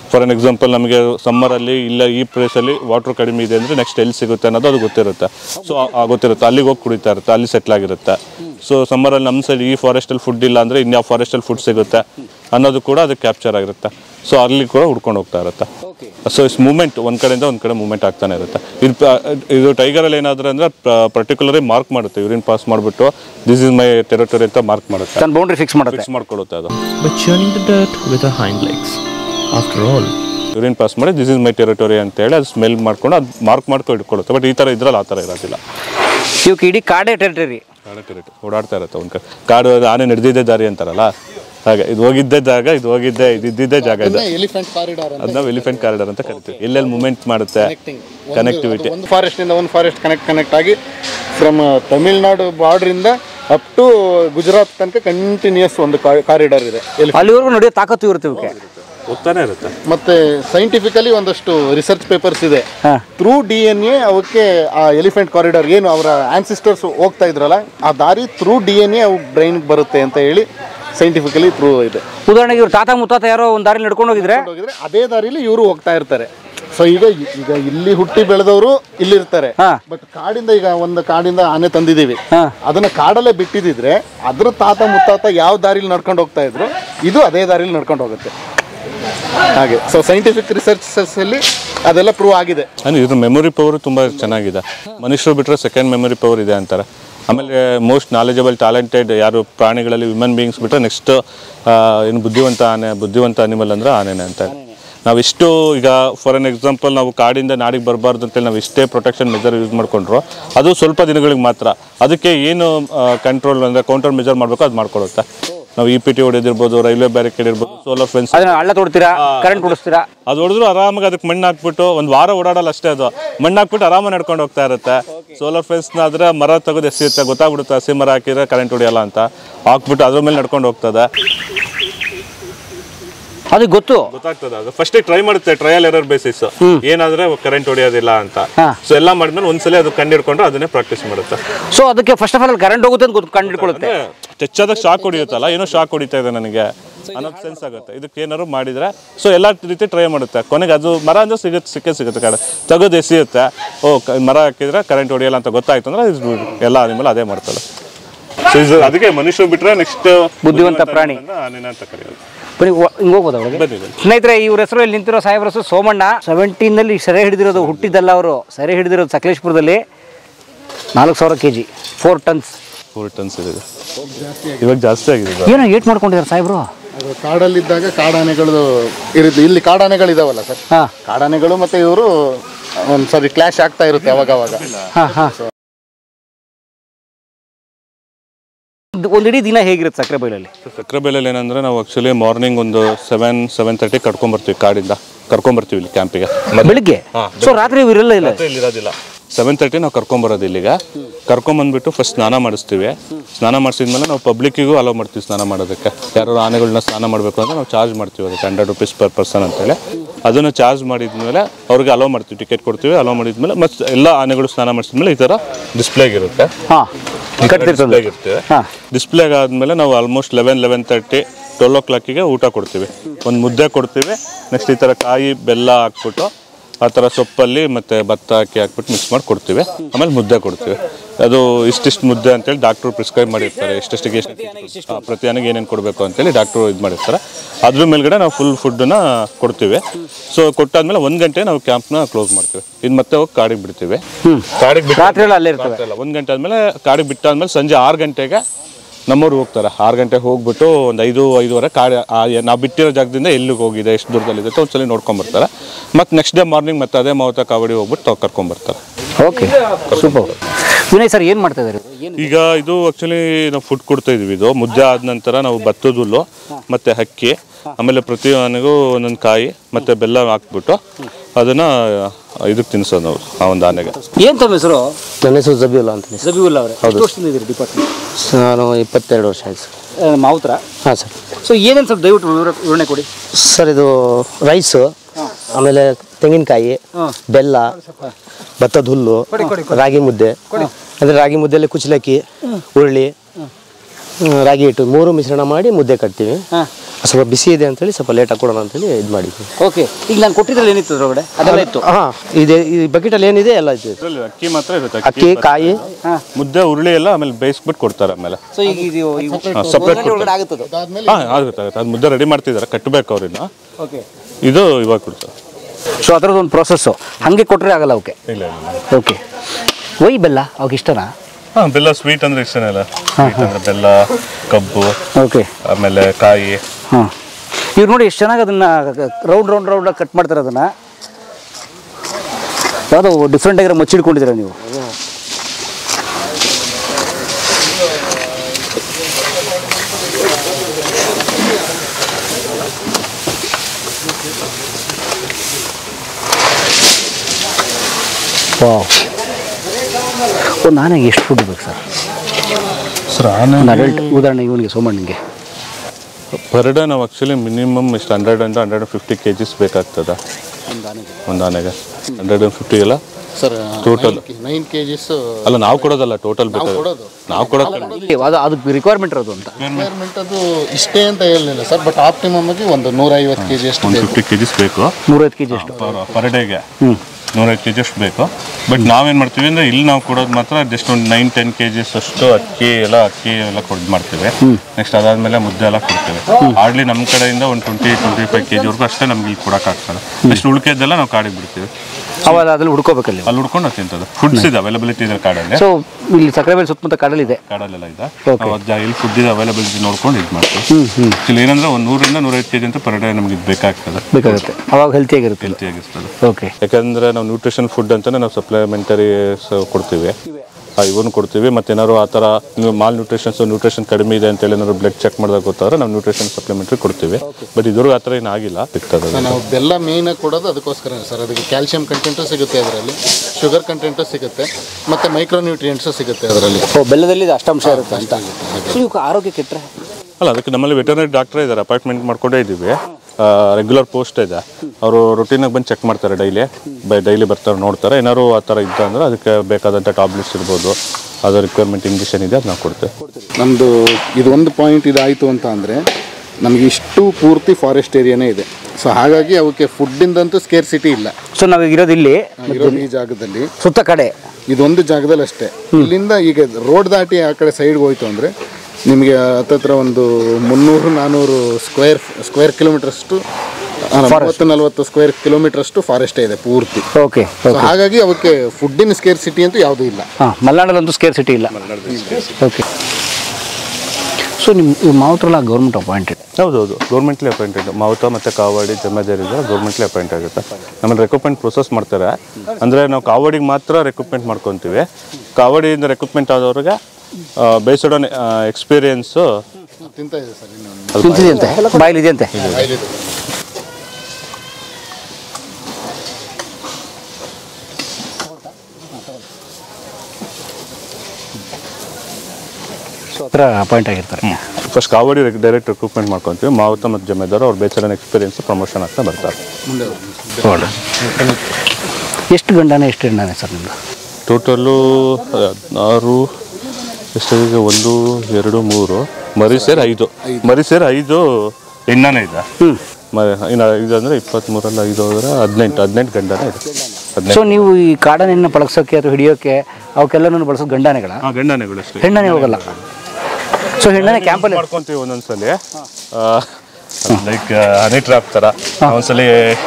ಫಾರ್ ಅನ್ ಎಕ್ಸಾಂಪಲ್ ನಮಗೆ ಸಮ್ಮರಲ್ಲಿ ಇಲ್ಲ ಈ ಪ್ಲೇಸಲ್ಲಿ ವಾಟರ್ ಕಡಿಮೆ ಇದೆ ಅಂದರೆ ನೆಕ್ಸ್ಟ್ ಎಲ್ಲಿ ಸಿಗುತ್ತೆ ಅನ್ನೋದು ಅದು ಗೊತ್ತಿರುತ್ತೆ ಸೊ ಗೊತ್ತಿರುತ್ತೆ ಅಲ್ಲಿಗೆ ಹೋಗಿ ಕುಡಿತಾ ಇರುತ್ತೆ ಅಲ್ಲಿ ಸೆಟ್ಲ್ ಆಗಿರುತ್ತೆ ಸೊ ಸಮ್ಮರಲ್ಲಿ ನಮ್ಮ ಸೈಡ್ ಈ ಫಾರೆಸ್ಟಲ್ಲಿ ಫುಡ್ ಇಲ್ಲ ಅಂದರೆ ಇನ್ಯಾವ ಫಾರೆಸ್ಟಲ್ಲಿ ಫುಡ್ ಸಿಗುತ್ತೆ ಅನ್ನೋದು ಕೂಡ ಅದು ಕ್ಯಾಪ್ಚರ್ ಆಗಿರುತ್ತೆ ಸೊ ಅಲ್ಲಿ ಕೂಡ ಹುಡ್ಕೊಂಡು ಹೋಗ್ತಾ ಇರುತ್ತೆ ಸೊ ಇಸ್ ಮೂಮೆಂಟ್ ಒಂದು ಕಡೆಯಿಂದ ಒಂದು ಕಡೆ ಮೂಮೆಂಟ್ ಆಗ್ತಾನೆ ಇರುತ್ತೆ ಇದು ಪ- ಇದು ಟೈಗರಲ್ಲಿ ಏನಾದ್ರೆ ಅಂದರೆ ಪರ್ಟಿಕ್ಯುಲರಿ ಮಾರ್ಕ್ ಮಾಡುತ್ತೆ ಯೂರಿನ್ ಪಾಸ್ ಮಾಡಿಬಿಟ್ಟು ದಿಸ್ ಇಸ್ ಮೈ ಟೆರಿಟರಿ ಅಂತ ಮಾರ್ಕ್ ಮಾಡುತ್ತೆ ತನ್ನ ಬೌಂಡ್ರಿ ಫಿಕ್ಸ್ ಮಾಡುತ್ತೆ ಫಿಕ್ಸ್ ಮಾಡ್ಕೊಳ್ಳುತ್ತೆ ಅದು by churning the dirt with her hind legs. After all, urine pass ಮಾಡಿ ದಿಸ್ ಇಸ್ ಮೈ ಟೆರಿಟರಿ ಅಂತ ಹೇಳಿ ಅದು ಸ್ಮೆಲ್ ಮಾಡ್ಕೊಂಡು ಅದು ಮಾರ್ಕ್ ಮಾಡ್ಕೊಂಡು ಇಟ್ಕೊಳ್ಳುತ್ತೆ ಬಟ್ ಈ ಥರ ಇದ್ರಲ್ಲಿ ಆ ಥರ ಇರೋದಿಲ್ಲ ಇವಕ್ಕೆ ಇಡೀ ಕಾಡೇ ಟೆರಿಟರಿ ಕಾಡು ಟೆರಿಟರಿ ಓಡಾಡ್ತಾ ಇರುತ್ತೆ ಒಂದು ಕಡೆ ಕಾಡು ಅದು ಆನೆ ನಡೆದಿದ್ದೇ ದಾರಿ ಅಂತಾರಲ್ಲ ಹಾಗೆ ಇದು ಹೋಗಿದ್ದೇ ಜಾಗ ಇದು ಹೋಗಿದ್ದೆ ಇದು ಇದ್ದಿದ್ದೇ ಜಾಗ ಇದು ಎಲಿಫೆಂಟ್ ಕಾರಿಡಾರ್ ಅಂತ ಅದನ್ನ ನಾವು ಎಲಿಫೆಂಟ್ ಕಾರಿಡಾರ್ ಅಂತ ಕರಿತೀವಿ ಎಲ್ಲೆಲ್ಲಿ ಮೂಮೆಂಟ್ ಮಾಡುತ್ತೆ ಕನೆಕ್ಟಿವಿಟಿ ಒಂದು ಫಾರೆಸ್ಟ್ ಇಂದ ಒಂದು ಫಾರೆಸ್ಟ್ ಕನೆಕ್ಟ್ ಕನೆಕ್ಟ್ ಆಗಿ ಫ್ರಮ್ ತಮಿಳ್ನಾಡು ಬಾರ್ಡರ್ ಇಂದ ಅಪ್ ಟು ಗುಜರಾತ್ ತನಕ ಕಂಟಿನ್ಯೂಸ್ ಒಂದು ಕಾರಿಡಾರ್ ಇದೆ ಎಲಿಫೆಂಟ್ ಅಲ್ಲಿವರೆಗೂ ನಡೆಯೋ ತಾಕತ್ತು ಇರುತ್ತೆ ಇವಕ್ಕೆ ಹೋಗ್ತಾನೆ ಇರುತ್ತೆ ಮತ್ತೆ ಸೈಂಟಿಫಿಕಲಿ ಒಂದಷ್ಟು ರಿಸರ್ಚ್ ಪೇಪರ್ಸ್ ಇದೆ ಹಾ. ಥ್ರೂ ಡಿ ಎನ್ ಎ ಅವಕ್ಕೆ ಆ ಎಲಿಫೆಂಟ್ ಕಾರಿಡಾರ್ ಏನು ಅವರ ಆನ್ಸಿಸ್ಟರ್ಸ್ ಹೋಗ್ತಾ ಇದ್ರಲ್ಲ ಆ ದಾರಿ ಥ್ರೂ ಡಿ ಎನ್ ಎ ಅವು ಬ್ರೈನ್ಗೆ ಬರುತ್ತೆ ಅಂತ ಹೇಳಿ ಸೈಂಟಿಫಿಕಲಿ ಪ್ರೂವ್ ಇದೆ ಉದಾಹರಣೆಗೆ ಇವ್ರು ತಾತ ಮುತ್ತಾತ ಯಾರೋ ಒಂದು ದಾರಿ ನಡ್ಕೊಂಡು ಹೋಗಿದ್ರೆ ಹೋಗಿದ್ರೆ ಅದೇ ದಾರಿಲಿ ಇವರು ಹೋಗ್ತಾ ಇರ್ತಾರೆ ಸೊ ಈಗ ಈಗ ಇಲ್ಲಿ ಹುಟ್ಟಿ ಬೆಳೆದವರು ಇಲ್ಲಿರ್ತಾರೆ ಹಾ. ಬಟ್ ಕಾಡಿಂದ ಈಗ ಒಂದು ಕಾಡಿಂದ ಆನೆ ತಂದಿದ್ದೀವಿ ಹಾ. ಅದನ್ನ ಕಾಡಲ್ಲೇ ಬಿಟ್ಟಿದ್ರೆ ಅದ್ರ ತಾತ ಮುತ್ತಾತ ಯಾವ ದಾರಿಲಿ ನಡ್ಕೊಂಡು ಹೋಗ್ತಾ ಇದ್ರು ಇದು ಅದೇ ದಾರಿಲಿ ನಡ್ಕೊಂಡು ಹೋಗುತ್ತೆ ಹಾಗೆ ಸೊ ಸೈಂಟಿಫಿಕ್ ರಿಸರ್ಚಸ್ ಅಲ್ಲಿ ಅದೆಲ್ಲ ಪ್ರೂವ್ ಆಗಿದೆ ಅಂದ್ರೆ ಇದ್ರ ಮೆಮೊರಿ ಪವರ್ ತುಂಬ ಚೆನ್ನಾಗಿದೆ ಮನುಷ್ಯರು ಬಿಟ್ಟರೆ ಸೆಕೆಂಡ್ ಮೆಮೊರಿ ಪವರ್ ಇದೆ ಅಂತಾರೆ ಆಮೇಲೆ ಮೋಸ್ಟ್ ನಾಲೆಜಬಲ್ ಟ್ಯಾಲೆಂಟೆಡ್ ಯಾರು ಪ್ರಾಣಿಗಳಲ್ಲಿ ವಿಮನ್ ಬೀಯಿಂಗ್ಸ್ ಬಿಟ್ಟರೆ ನೆಕ್ಸ್ಟ್ ಏನು ಬುದ್ಧಿವಂತ ಆನೆ ಬುದ್ಧಿವಂತ ಅನಿಮಲ್ ಅಂದ್ರೆ ಆನೆನೆ ಅಂತ ನಾವು ಇಷ್ಟು ಈಗ ಫಾರ್ ಎನ್ ಎಕ್ಸಾಂಪಲ್ ನಾವು ಕಾಡಿಂದ ನಾಡಿಗೆ ಬರಬಾರ್ದು ಅಂತೇಳಿ ನಾವು ಇಷ್ಟೇ ಪ್ರೊಟೆಕ್ಷನ್ ಮೆಜರ್ ಯೂಸ್ ಮಾಡ್ಕೊಂಡ್ರು ಅದು ಸ್ವಲ್ಪ ದಿನಗಳಿಗೆ ಮಾತ್ರ ಅದಕ್ಕೆ ಏನು ಕಂಟ್ರೋಲ್ ಅಂದರೆ ಕೌಂಟರ್ ಮೆಜರ್ ಮಾಡಬೇಕು ಅದು ಮಾಡ್ಕೊಡುತ್ತೆ ನಾವು ಇ ಪಿ ಟಿ ಹೊಡೆದಿರ್ಬೋದು ರೈಲ್ವೆ ಬ್ಯಾರಿಕೇಡ್ ಇರ್ಬೋದು ಸೋಲಾರ್ ಫೆನ್ಸ್ ಅದನ್ನ ಹಳ್ಳ ತೊಡ್ತೀರಾ ಕರೆಂಟ್ ಕೊಡಿಸ್ತೀರಾ ಅದು ಹೊಡೆದ್ರು ಆರಾಮಾಗಿ ಅದಕ್ಕೆ ಮಣ್ಣು ಹಾಕ್ಬಿಟ್ಟು ಒಂದು ವಾರ ಓಡಾಡಲ್ಲ ಅಷ್ಟೇ ಅದು ಮಣ್ಣು ಹಾಕ್ಬಿಟ್ಟು ಆರಾಮಾಗಿ ನಡ್ಕೊಂಡು ಹೋಗ್ತಾ ಇರುತ್ತೆ ಸೋಲಾರ್ ಫೆನ್ಸ್ನಾದ್ರೆ ಮರ ತೆಗೆದು ಎಸೆಯುತ್ತೆ ಗೊತ್ತಾಗ್ಬಿಡುತ್ತೆ ಹಸಿ ಮರ ಹಾಕಿದ್ರೆ ಕರೆಂಟ್ ಹೊಡಿಯಲ್ಲ ಅಂತ ಹಾಕ್ಬಿಟ್ಟು ಅದ್ರ ಮೇಲೆ ನಡ್ಕೊಂಡು ಹೋಗ್ತದೆ ಅದಕ್ಕೆ ಗೊತ್ತು ಗೊತ್ತಾಗ್ತದೆ ಅದು ಫಸ್ಟ್ ಟ್ರೈ ಮಾಡುತ್ತೆ ಟ್ರಯಲ್ ಎರರ್ ಬೇಸಿಸ್ ಏನಾದ್ರೆ ಕರೆಂಟ್ ಹೊಡಿಯೋದಿಲ್ಲ ಅಂತ ಹಾ. ಸೊ ಎಲ್ಲ ಮಾಡಿದ್ಮೇಲೆ ಒಂದ್ಸಲ ಅದು ಕಂಡು ಹಿಡ್ಕೊಂಡ್ರೆ ಅದನ್ನೇ ಪ್ರಾಕ್ಟೀಸ್ ಮಾಡುತ್ತೆ ಸೊ ಅದಕ್ಕೆ ಫಸ್ಟ್ ಆಫ್ ಆಲ್ ಕರೆಂಟ್ ಹೋಗುತ್ತೆ ಅಂತ ಗೊತ್ತು ಕಂಡು ಹಿಡ್ಕೊಳ್ಳುತ್ತೆ ಟಚ್ಚಾದಾಗ ಶಾಕ್ ಹೊಡಿಯುತ್ತಲ್ಲ ಏನೋ ಶಾಕ್ ಹೊಡಿತಾ ಇದೆ ನನಗೆ ಅನ್ನೋದು ಸೆನ್ಸ್ ಆಗುತ್ತೆ ಇದಕ್ಕೆ ಏನಾದ್ರು ಮಾಡಿದ್ರೆ ಸೊ ಎಲ್ಲ ರೀತಿ ಟ್ರೈ ಮಾಡುತ್ತೆ ಕೊನೆಗೆ ಅದು ಮರ ಅಂದ್ರೆ ಸಿಗುತ್ತೆ ಸಿಕ್ಕೇ ಸಿಗುತ್ತೆ ಕಡೆ ತೆಗೆದು ಎಸೆಯುತ್ತೆ ಓ ಕ- ಮರ ಹಾಕಿದ್ರೆ ಕರೆಂಟ್ ಹೊಡಿಯಲ್ಲ ಅಂತ ಗೊತ್ತಾಯ್ತು ಅಂದ್ರೆ ಇದು ಎಲ್ಲ ಅನಿಮಲ್ ಅದೇ ಮಾಡ್ತದೆ ಸೊ ಇದು ಅದಕ್ಕೆ ಮನುಷ್ಯರು ಬಿಟ್ರೆ ನೆಕ್ಸ್ಟ್ ಬುದ್ಧಿವಂತ ಪ್ರಾಣಿ. ಆನೆನ ಅಂತ ಕರೆಯೋದು ಬನ್ನಿ ಹೊ- ಹಿಂಗ್ ಹೋಗ್ಬೋದು ಒಳಗೆ ಬನ್ನಿ ಬನ್ನಿ ಸ್ನೇಹಿತರೆ ಇವ್ರ ಹೆಸರು ಇಲ್ಲಿ ನಿಂತಿರೋ ಸಾಹೇಬ್ರ ಹೆಸರು ಸೋಮಣ್ಣ ಸೆವೆಂಟೀನಲ್ಲಿ ಸೆರೆ ಹಿಡಿದಿರೋದು ಹುಟ್ಟಿದ್ದಲ್ಲ ಅವರು ಸೆರೆ ಹಿಡಿದಿರೋದು ಸಕಲೇಶ್ಪುರದಲ್ಲಿ ನಾಲ್ಕು ಸಾವಿರ K G four tons four tons ಇದೆ ಇದು. ಇವಾಗ ಜಾಸ್ತಿ ಆಗಿದೆ ಇದು. ಏನೋ ಏಟ್ ಮಾಡ್ಕೊಂಡಿದ್ದಾರೆ ಸಾಹೇಬ್ರು ಅದು ಕಾಡಲ್ಲಿದ್ದಾಗ ಕಾಡಾನೆಗಳು ಇರುತ್ತೆ ಇಲ್ಲಿ ಕಾಡಾನೆಗಳು ಇದಾವಲ್ಲ ಸರ್ ಹಾ ಕಾಡಾನೆಗಳು ಮತ್ತೆ ಇವರು ಒಂದ್ಸರಿ ಕ್ಲಾಶ್ ಆಗ್ತಾ ಇರುತ್ತೆ ಅವಾಗ ಅವಾಗ ಹಾ ಹಾ ಇದು ಒಂದು ಇಡೀ ದಿನ ಹೇಗಿರುತ್ತೆ ಸಕ್ಕರೆ ಬೈಲಲ್ಲಿ ಸಕ್ಕರೆ ಬೆಲೆಯಲ್ಲಿ ಏನಂದ್ರೆ ನಾವು ಆಕ್ಚುಲಿ ಮಾರ್ನಿಂಗ್ ಒಂದು ಸೆವೆನ್ ಸೆವೆನ್ ತರ್ಟಿ ಕರ್ಕೊಂಬರ್ತೀವಿ ಕಾಡಿಂದ ಕರ್ಕೊಂಬರ್ತೀವಿ ಇಲ್ಲಿ ಕ್ಯಾಂಪಿಗೆ ಬೆಳಿಗ್ಗೆ ಸೊ ರಾತ್ರಿ ಇವರೆಲ್ಲ ಇಲ್ಲ ಇಲ್ಲಿ ಇರೋದಿಲ್ಲ ಸೆವೆನ್ ತರ್ಟಿ ನಾವು ಕರ್ಕೊಂಬರೋದು ಇಲ್ಲಿಗೆ ಕರ್ಕೊಂಬಂದ್ಬಿಟ್ಟು ಫಸ್ಟ್ ಸ್ನಾನ ಮಾಡಿಸ್ತೀವಿ ಸ್ನಾನ ಮಾಡಿಸಿದ್ಮೇಲೆ ನಾವು ಪಬ್ಲಿಕ್ಕಿಗೂ ಅಲೋ ಮಾಡ್ತೀವಿ ಸ್ನಾನ ಮಾಡೋದಕ್ಕೆ ಯಾರು ಆನೆಗಳನ್ನ ಸ್ನಾನ ಮಾಡಬೇಕು ಅಂದ್ರೆ ನಾವು ಚಾರ್ಜ್ ಮಾಡ್ತೀವಿ ಅದಕ್ಕೆ ಹಂಡ್ರೆಡ್ ರುಪೀಸ್ ಪರ್ ಪರ್ಸನ್ ಅಂತೇಳಿ ಅದನ್ನು ಚಾರ್ಜ್ ಮಾಡಿದ್ಮೇಲೆ ಅವ್ರಿಗೆ ಅಲೋ ಮಾಡ್ತೀವಿ ಟಿಕೆಟ್ ಕೊಡ್ತೀವಿ ಅಲೋ ಮಾಡಿದ್ಮೇಲೆ ಮತ್ತೆ ಎಲ್ಲ ಆನೆಗಳು ಸ್ನಾನ ಮಾಡಿಸಿದ್ಮೇಲೆ ಈ ಥರ ಡಿಸ್ಪ್ಲೇಗೆ ಇರುತ್ತೆ ಹಾ ಕಟ್ತಿರ್ತದೆ ಡಿಸ್ಪ್ಲೇಗೆ ಇರ್ತೇವೆ ಹಾ. ಡಿಸ್ಪ್ಲೇಗೆ ಆದಮೇಲೆ ನಾವು almost eleven eleven thirty twelve ಓ ಕ್ಲಾಕಿಗೆ ಊಟ ಕೊಡ್ತೀವಿ ಒಂದು ಮುದ್ದೆ ಕೊಡ್ತೀವಿ ನೆಕ್ಸ್ಟ್ ಈ ಥರ ಕಾಯಿ ಬೆಲ್ಲ ಹಾಕ್ಬಿಟ್ಟು ಆ ಥರ ಸೊಪ್ಪಲ್ಲಿ ಮತ್ತು ಭತ್ತ ಹಾಕಿ ಹಾಕ್ಬಿಟ್ಟು ಮಿಕ್ಸ್ ಮಾಡಿ ಕೊಡ್ತೀವಿ ಆಮೇಲೆ ಮುದ್ದೆ ಕೊಡ್ತೀವಿ ಅದು ಇಷ್ಟಿಷ್ಟು ಮುದ್ದೆ ಅಂತೇಳಿ ಡಾಕ್ಟ್ರು ಪ್ರಿಸ್ಕ್ರೈಬ್ ಮಾಡಿರ್ತಾರೆ ಎಷ್ಟೆಷ್ಟಿಗೆ ಎಷ್ಟು ಆ, ಪ್ರತಿ ಆನೆಗೆ ಏನೇನು ಕೊಡಬೇಕು ಅಂತೇಳಿ ಡಾಕ್ಟ್ರು ಇದು ಮಾಡಿರ್ತಾರೆ ಅದ್ರ ಮೇಲ್ಗಡೆ ನಾವು ಫುಲ್ ಫುಡ್ಡನ್ನ ಕೊಡ್ತೀವಿ ಸೊ ಕೊಟ್ಟಾದ್ಮೇಲೆ ಒಂದು ಗಂಟೆ ನಾವು ಕ್ಯಾಂಪ್ನ ಕ್ಲೋಸ್ ಮಾಡ್ತೀವಿ ಇದು ಮತ್ತೆ ಹೋಗಿ ಕಾಡಿಗೆ ಬಿಡ್ತೀವಿ ಕಾಡಿಗೆ ಬಿಟ್ಟು ರಾತ್ರಿ ಎಲ್ಲ ಅಲ್ಲೇ ಇರ್ತವೆ ಅಲ್ಲ ಒಂದು ಗಂಟೆ ಆದಮೇಲೆ ಕಾಡಿಗೆ ಬಿಟ್ಟಾದ್ಮೇಲೆ ಸಂಜೆ ಆರು ಗಂಟೆಗೆ ನಮ್ಮವ್ರು ಹೋಗ್ತಾರೆ ಆರು ಗಂಟೆಗೆ ಹೋಗ್ಬಿಟ್ಟು ಒಂದು ಐದು ಐದುವರೆ ಕಾಡಿ ನಾವು ಬಿಟ್ಟಿರೋ ಜಾಗದಿಂದ ಎಲ್ಲಿಗೆ ಹೋಗಿದೆ ಎಷ್ಟು ದೂರದಲ್ಲಿದೆ ಅಂತ ಒಂದ್ಸಲ ನೋಡ್ಕೊಂಬರ್ತಾರೆ ಮತ್ತು ನೆಕ್ಸ್ಟ್ ಡೇ ಮಾರ್ನಿಂಗ್ ಮತ್ತೆ ಅದೇ ಮಾವತ ಕಾವಡಿ ಹೋಗ್ಬಿಟ್ಟು ತಾವು ಕರ್ಕೊಂಬರ್ತಾರೆ ಓಕೆ ಸೂಪರ್ ವಿನಯ್ ಸರ್ ಏನು ಮಾಡ್ತಾ ಇದ್ದಾರೆ ಏನು ಈಗ ಇದು ಆ್ಯಕ್ಚುಲಿ ನಾವು ಫುಡ್ ಕೊಡ್ತಾ ಇದೀವಿ ಇದು ಮುದ್ದೆ ಆದ ನಂತರ ನಾವು ಭತ್ತದ ಹುಲ್ಲು ಮತ್ತು ಹಕ್ಕಿ ಆಮೇಲೆ ಪ್ರತಿ ಆನೆಗೂ ಒಂದೊಂದು ಕಾಯಿ ಮತ್ತು ಬೆಲ್ಲ ಹಾಕ್ಬಿಟ್ಟು ಅದನ್ನು ಇದಕ್ಕೆ ತಿನ್ಸೋದು ನಾವು ಆ ಒಂದು ಆನೆಗೆ ಏನು ತಮ್ಮ ಹೆಸರು ನನ್ನ ಹೆಸರು ಜಬೀವುಲ್ಲಾ ಅಂತ ಹೇಳಿ ಜಬೀವುಲ್ಲಾ ಅವರೇ ಎಷ್ಟು ವರ್ಷದಿಂದ ಇದ್ದೀರಿ ಡಿಪಾರ್ಟ್ಮೆಂಟ್ ಸರ್ ನಾನು ಇಪ್ಪತ್ತೆರಡು ವರ್ಷ ಆಯ್ತು ಸರ್ ಮಾವುತ್ರ ಹಾಂ ಸರ್ ಸೊ ಏನೇನು ಸ್ವಲ್ಪ ದಯವಿಟ್ಟು ವಿವರ- ವಿವರಣೆ ಕೊಡಿ ಸರ್ ಇದು ರೈಸು ಆಮೇಲೆ ತೆಂಗಿನಕಾಯಿ ಬೆಲ್ಲ ಭತ್ತದ ಹುಲ್ಲು ರಾಗಿ ಮುದ್ದೆ ಅಂದರೆ ರಾಗಿ ಮುದ್ದೆಯಲ್ಲಿ ಕುಚ್ಚಲಕ್ಕಿ ಉರುಳಿ ಹ್ಮ್, ರಾಗಿ ಹಿಟ್ಟು ಮೂರು ಮಿಶ್ರಣ ಮಾಡಿ ಮುದ್ದೆ ಕಟ್ತೀವಿ ಸ್ವಲ್ಪ ಬಿಸಿ ಇದೆ ಅಂತೇಳಿ ಸ್ವಲ್ಪ ಲೇಟಾಗಿ ಕೊಡೋಣ ಅಂತೇಳಿ ಇದು ಮಾಡಿದ್ವಿ ಓಕೆ ಈಗ ನಾನು ಕೊಟ್ಟಿದ್ರಲ್ಲಿ ಏನಿತ್ತು ಅದ್ರೊಳಗಡೆ ಅದೆಲ್ಲ ಇತ್ತು ಹಾಂ ಇದೆ ಈ ಬಕೆಟಲ್ಲಿ ಏನಿದೆ ಎಲ್ಲ ಇದೆ ಇದ್ರಲ್ಲಿ ಅಕ್ಕಿ ಮಾತ್ರ ಇರುತ್ತೆ ಅಕ್ಕಿ ಕಾಯಿ ಮುದ್ದೆ ಉರುಳಿ ಎಲ್ಲ ಆಮೇಲೆ ಬೇಯಿಸ್ಬಿಟ್ಟು ಕೊಡ್ತಾರೆ ಆಮೇಲೆ ಸೊ ಈಗ ಇದು ಸಪ್ರೇಟ್ ಒಳಗಡೆ ಆಗುತ್ತದು ಹಾಂ ಆಗುತ್ತೆ ಆಗುತ್ತೆ ಅದು ಮುದ್ದೆ ರೆಡಿ ಮಾಡ್ತಿದ್ದಾರೆ ಕಟ್ಟಬೇಕು ಅವ್ರನ್ನ ಓಕೆ ಇದು ಇವಾಗ ಕೊಡ್ತಾರೆ ಸೊ ಅದರದ್ದು ಒಂದು ಪ್ರೊಸೆಸ್ಸು ಹಾಗೆ ಕೊಟ್ಟರೆ ಆಗಲ್ಲ ಅವಕ್ಕೆ ಇಲ್ಲ ಇಲ್ಲ ಓಕೆ ಒಯ್ ಬೆಲ್ಲ ಅವಕ್ಕೆ ಇಷ್ಟನಾ ಹಾಂ ಬೆಲ್ಲ ಸ್ವೀಟ್ ಅಂದ್ರೆ ಇಷ್ಟನೇ ಅಲ್ಲ ಸ್ವೀಟ್ ಅಂದ್ರೆ ಬೆಲ್ಲ ಕಬ್ಬು ಓಕೆ ಆಮೇಲೆ ಕಾಯಿ ಹಾಂ ಇವ್ರು ನೋಡಿ ಎಷ್ಟು ಚೆನ್ನಾಗಿ ಅದನ್ನು ರೌಂಡ್ ರೌಂಡ್ ರೌಂಡ್ ಕಟ್ ಮಾಡ್ತಾರೆ ಅದನ್ನು ಯಾವುದೋ ಡಿಫ್ರೆಂಟ್ ಆಗಿರೋ ಮಚ್ಚಿಡ್ಕೊಂಡಿದ್ದೀರಾ ನೀವು ವಾವ್ ಒಂದು ಆನೆಗೆ ಎಷ್ಟು ಫುಡ್ ಬೇಕು ಸರ್ ಸರ್ ಆನೆ ಒಂದು ಅಡಲ್ಟ್ ಉದಾಹರಣೆ ಇವನಿಗೆ ಸೋಮಣ್ಣನಿಗೆ ಪರ್ ಡೇ ನಾವು ಆ್ಯಕ್ಚುಲಿ ಮಿನಿಮಮ್ ಇಷ್ಟು hundred and hundred fifty K Gs ಬೇಕಾಗ್ತದೆ ಒಂದು ಆನೆಗೆ ಹಂಡ್ರೆಡ್ ಆ್ಯಂಡ್ ಫಿಫ್ಟಿ ಎಲ್ಲ sir Total. Nine K Gs ಅಲ್ಲ ನಾವು ಕೊಡೋದಲ್ಲ ಟೋಟಲ್ ಬೇಕಾದ್ರೆ ಕೊಡೋದು ನಾವು ಕೊಡೋದು ಇಲ್ಲಿ ಅದು ಅದಕ್ಕೆ ರಿಕ್ವೈರ್ಮೆಂಟ್ ಇರೋದು ಅಂತ ರಿಕ್ವೈರ್ಮೆಂಟ್ ಅದು ಇಷ್ಟೇ ಅಂತ ಹೇಳಲಿಲ್ಲ ಸರ್ ಬಟ್ ಆಪ್ಟಿಮಮ್ ಆಗಿ ಒಂದು ನೂರ ಐವತ್ತು ಕೆ ಜಿ ಅಷ್ಟು ಒಂದು ಬೇಕು ಫಿಫ್ಟಿ ಕೆ ಜಿಸ್ ಬೇಕು ನೂರೈವತ್ತು ಕೆ ಜಿ ಅಷ್ಟು ಪರ್ ಡೇಗೆ ನೂರೈದು ಕೆ ಜಿ ಅಷ್ಟು ಬೇಕು ಬಟ್ ನಾವೇನು ಮಾಡ್ತೀವಿ ಅಂದರೆ ಇಲ್ಲಿ ನಾವು ಕೊಡೋದು ಮಾತ್ರ ಜಸ್ಟ್ ಒಂದು ನೈನ್ ಟೆನ್ ಕೆ ಜಿಸ್ ಅಷ್ಟು ಅಕ್ಕಿ ಎಲ್ಲ ಅಕ್ಕಿ ಎಲ್ಲ ಕೊಡ್ ಮಾಡ್ತೀವಿ ನೆಕ್ಸ್ಟ್ ಅದಾದಮೇಲೆ ಮುದ್ದೆ ಎಲ್ಲ ಕೊಡ್ತೀವಿ ಹಾರ್ಡ್ಲಿ ನಮ್ಮ ಕಡೆಯಿಂದ ಒಂದು ಟ್ವೆಂಟಿ ಟ್ವೆಂಟಿ ಫೈವ್ ಕೆ ಜಿವರೆಗೂ ಅಷ್ಟೇ ನಮ್ಗೆ ಇಲ್ಲಿ ಕೊಡೋಕ್ಕಾಗ್ತದೆ ನೆಕ್ಸ್ಟ್ ಉಳ್ಕೆದ್ದೆಲ್ಲ ನಾವು ಕಾಡಿಗೆ ಬಿಡ್ತೀವಿ ಅವಾಗ ಅದ್ರಲ್ಲಿ ಹುಡ್ಕೋಬೇಕಲ್ಲಿ ಅಲ್ಲಿ ಹುಡ್ಕೊಂಡು ನಾವು ತಿಂತದೆ ಫುಡ್ಸ್ ಇದೆ ಅವೈಲಬಿಲಿಟಿ ಇದೆ ಕಾಡಲ್ಲಿ ಸೊ ಇಲ್ಲಿ ಸಕ್ಕರೆ ಮೇಲೆ ಸುತ್ತಮುತ್ತ ಕಡಲಿದೆ ಕಾಡಲ್ಲೆಲ್ಲ ಇದೆ ನಾವು ಅದು ಎಲ್ಲಿ ಫುಡ್ ಇದೆ ಅವೈಲಬಿಲಿಟಿ ನೋಡ್ಕೊಂಡು ಇದು ಮಾಡ್ತೀವಿ ಆಕ್ಚುಲಿ ಏನಂದ್ರೆ ಒಂದು ನೂರಿಂದ ನೂರೈದು ಕೆ ಜಿ ಅಂತ ಪರ್ ಡೇ ನಮ್ಗೆ ಇದು ಬೇಕಾಗ್ತದೆ ಬೇಕಾಗುತ್ತೆ ಅವಾಗ ಹೆಲ್ತಿಯಾಗಿರುತ್ತೆ ಹೆಲ್ತಿ ಆಗಿರ್ತದೆ ಓಕೆ ಯಾಕಂದ್ರೆ ನಾವು ನ್ಯೂಟ್ರಿಷನ್ ಫುಡ್ ಅಂತಾನೆ ನಾವು ಸಪ್ಲಿಮೆಂಟರಿ ಕೊಡ್ತೀವಿ ಆ, ಇವನು ಕೊಡ್ತೀವಿ ಮತ್ತೆ ಏನಾದ್ರು ಆ ಥರ ಮಾಲ್ ನ್ಯೂಟ್ರಿಷನ್ಸ್ ನ್ಯೂಟ್ರಿಷನ್ ಕಡಿಮೆ ಇದೆ ಅಂತೇಳಿ ಏನಾದ್ರು ಬ್ಲಡ್ ಚೆಕ್ ಮಾಡಿದಾಗ ಗೊತ್ತಾದ್ರೆ ನಾವು ನ್ಯೂಟ್ರಿಷನ್ ಸಪ್ಲಿಮೆಂಟರಿ ಕೊಡ್ತೀವಿ ಬಟ್ ಇದ್ರಿಗೆ ಆ ಥರ ಏನು ಆಗಿಲ್ಲ ಸಿಗ್ತದೆ ಅದು. ನಾವು ಬೆಲ್ಲ ಮೇಯ್ನಾಗಿ ಕೊಡೋದು ಅದಕ್ಕೋಸ್ಕರ ಸರ್ ಅದಕ್ಕೆ ಕ್ಯಾಲ್ಸಿಯಂ ಕಂಟೆಂಟು ಸಿಗುತ್ತೆ ಅದರಲ್ಲಿ ಶುಗರ್ ಕಂಟೆಂಟು ಸಿಗುತ್ತೆ ಮತ್ತು ಮೈಕ್ರೋ ನ್ಯೂಟ್ರಿಯೆಂಟ್ಸು ಸಿಗುತ್ತೆ ಅದರಲ್ಲಿ ಓ ಬೆಲ್ಲದಲ್ಲಿ ಇದು ಅಷ್ಟಾಂಶ ಇರುತ್ತೆ ಅಂತ ಸೊ ಇವಕ್ಕೆ ಆರೋಗ್ಯ ಕೆಟ್ಟರೆ ಅಲ್ಲ ಅದಕ್ಕೆ ನಮ್ಮಲ್ಲಿ ವೆಟರ್ನರಿ ಡಾಕ್ಟರ್ ಇದ್ದಾರೆ ಅಪಾಯಿಂಟ್ಮೆಂಟ್ ಮಾಡ್ಕೊಂಡೇ ಇದ್ದೀವಿ ರೆಗ್ಯುಲರ್ ಪೋಸ್ಟ್ ಇದೆ ಅವರು ರೊಟೀನಾಗಿ ಬಂದು ಚೆಕ್ ಮಾಡ್ತಾರೆ ಡೈಲಿ ಬೈ ಡೈಲಿ ಬರ್ತಾರೆ ನೋಡ್ತಾರೆ ಏನಾದ್ರು ಆ ಥರ ಇದ್ದ ಅಂದ್ರೆ ಅದಕ್ಕೆ ಬೇಕಾದಂಥ ಟ್ಯಾಬ್ಲೆಟ್ಸ್ ಇರ್ಬೋದು ಅದು ರಿಕ್ವೈರ್ಮೆಂಟ್ ಇಂಜೆಕ್ಷನ್ ಇದೆ ಅದು ನಾವು ಕೊಡ್ತೇವೆ ನಮ್ಮದು ಇದು ಒಂದು ಪಾಯಿಂಟ್ ಇದಾಯಿತು ಅಂತ ಅಂದರೆ ನಮಗೆ ಇಷ್ಟು ಪೂರ್ತಿ ಫಾರೆಸ್ಟ್ ಏರಿಯಾನೇ ಇದೆ ಸೊ ಹಾಗಾಗಿ ಅವಕ್ಕೆ ಫುಡ್ಡಿಂದಂತೂ ಸ್ಕೇರ್ ಸಿಟಿ ಇಲ್ಲ ಸೊ ನಾವು ಇರೋದು ಇಲ್ಲಿ ಇರೋದು ಈ ಜಾಗದಲ್ಲಿ ಸುತ್ತ ಕಡೆ ಇದೊಂದು ಜಾಗದಲ್ಲಿ ಅಷ್ಟೇ ಇಲ್ಲಿಂದ ಈಗ ರೋಡ್ ದಾಟಿ ಆ ಕಡೆ ಸೈಡ್ಗೆ ಹೋಯ್ತು ಅಂದರೆ ನಿಮಗೆ ಹತ್ತತ್ರ ಒಂದು ಮುನ್ನೂರು ನಾನ್ನೂರು ಸ್ಕ್ವೇರ್ ಸ್ಕ್ವೇರ್ ಕಿಲೋಮೀಟರ್ಷ್ಟು ಮೂವತ್ತು ನಲವತ್ತು ಸ್ಕ್ವೇರ್ ಕಿಲೋಮೀಟರ್ಷ್ಟು ಫಾರೆಸ್ಟೇ ಇದೆ ಪೂರ್ತಿ ಓಕೆ So ಹಾಗಾಗಿ ಅವಕ್ಕೆ ಫುಡ್ಡಿನ ಸ್ಕೇರ್ ಸಿಟಿ ಅಂತೂ ಯಾವುದೂ ಇಲ್ಲ ಹಾಂ ಮಲೆನಾಡಲ್ಲಂತೂ ಸ್ಕೇರ್ ಸಿಟಿ ಇಲ್ಲ ಓಕೆ ಸೊ ನಿಮ್ಮ ಇವು ಮಾವುತ್ರಲ್ಲ ಗೌರ್ಮೆಂಟ್ ಅಪಾಯಿಂಟೆಡ್ ಹೌದೌದು ಗೌರ್ಮೆಂಟ್ಲಿ ಅಪಾಯಿಂಟೆಡ್ ಮಾವುತ ಮತ್ತು ಕಾವಾಡಿ ಜಮಾದಾರಿ ಇದೆ ಗೌರ್ಮೆಂಟ್ಲಿ ಅಪಾಯಿಂಟ್ ಆಗುತ್ತೆ ನಮ್ಮಲ್ಲಿ ರೆಕ್ರೂಟ್ಮೆಂಟ್ ಪ್ರೊಸೆಸ್ ಮಾಡ್ತಾರೆ ಅಂದರೆ ನಾವು ಕಾವಾಡಿಗೆ ಮಾತ್ರ ರೆಕ್ರೂಟ್ಮೆಂಟ್ ಮಾಡ್ಕೊತೀವಿ ಕಾವಾಡಿಯಿಂದ ರೆಕ್ರೂಟ್ಮೆಂಟ್ ಆದವ್ರಿಗೆ ಬೇಸ್ಡ್ ಆನ್ ಎಕ್ಸ್ಪೀರಿಯನ್ಸು ತಿಂತ ಇದೆ ಸರ್ ಇನ್ನೊಂದು ತಿಂತಿದೆಯಂತೆ ಬಾಯಿಲಿದೆಯಂತೆ ಸೊ ಹತ್ರ ಅಪಾಯಿಂಟ್ ಆಗಿರ್ತಾರೆ ಫಸ್ಟ್ ಕಾವಡಿ ಡೈರೆಕ್ಟ್ ರಿಕ್ರೂಟ್ಮೆಂಟ್ ಮಾಡ್ಕೊತೀವಿ ಮಾವುತ ಮತ್ತು ಜಮೇದಾರು ಅವ್ರು ಬೇಸ್ಡ್ ಆನ್ ಎಕ್ಸ್ಪೀರಿಯನ್ಸ್ ಪ್ರಮೋಷನ್ ಆಗ್ತಾ ಬರ್ತಾರೆ ಮುಂದೆ ಎಷ್ಟು ಗಂಡನೇ ಎಷ್ಟು ಹೆಣ್ಣಾನೆ ಸರ್ ನಿಮ್ಮದು ಟೋಟಲು ಹದಿನಾರು ಎಷ್ಟಿದೆ ಒಂದು ಎರಡು ಮೂರು ಮರಿ ಸೇರಿ ಐದು ಮರಿ ಸೇರಿ ಐದು ಹೆಣ್ಣನೇ ಇದೆ ಮ ಇನ್ನು ಐದು ಅಂದರೆ ಇಪ್ಪತ್ತ್ಮೂರಲ್ಲಿ ಐದು ಹೋದ್ರೆ ಹದಿನೆಂಟು ಹದಿನೆಂಟು ಗಂಡನೇ ಇದೆ ಹದಿನೆಂಟು ಸೊ ನೀವು ಈ ಕಾಡನೆಯನ್ನು ಬಳಸೋಕ್ಕೆ ಅಥವಾ ಹಿಡಿಯೋಕ್ಕೆ ಅವಕ್ಕೆಲ್ಲನೂ ಬಳಸೋದು ಗಂಡಾನೆಗಳ ಹಾಂ ಗಂಡನೆಗಳು ಅಷ್ಟೇ ಹೆಣ್ಣನೆ ಹೋಗಲ್ಲ ಸೊ ಹೆಣ್ಣನೆ ಕ್ಯಾಂಪಲ್ಲಿ ಮಾಡ್ಕೊಂತೀವಿ ಒಂದೊಂದ್ಸಲಿ ಲೈಕ್ ಹನಿ ಟ್ರಾಪ್ ಥರ ಒಂದ್ಸಲಿ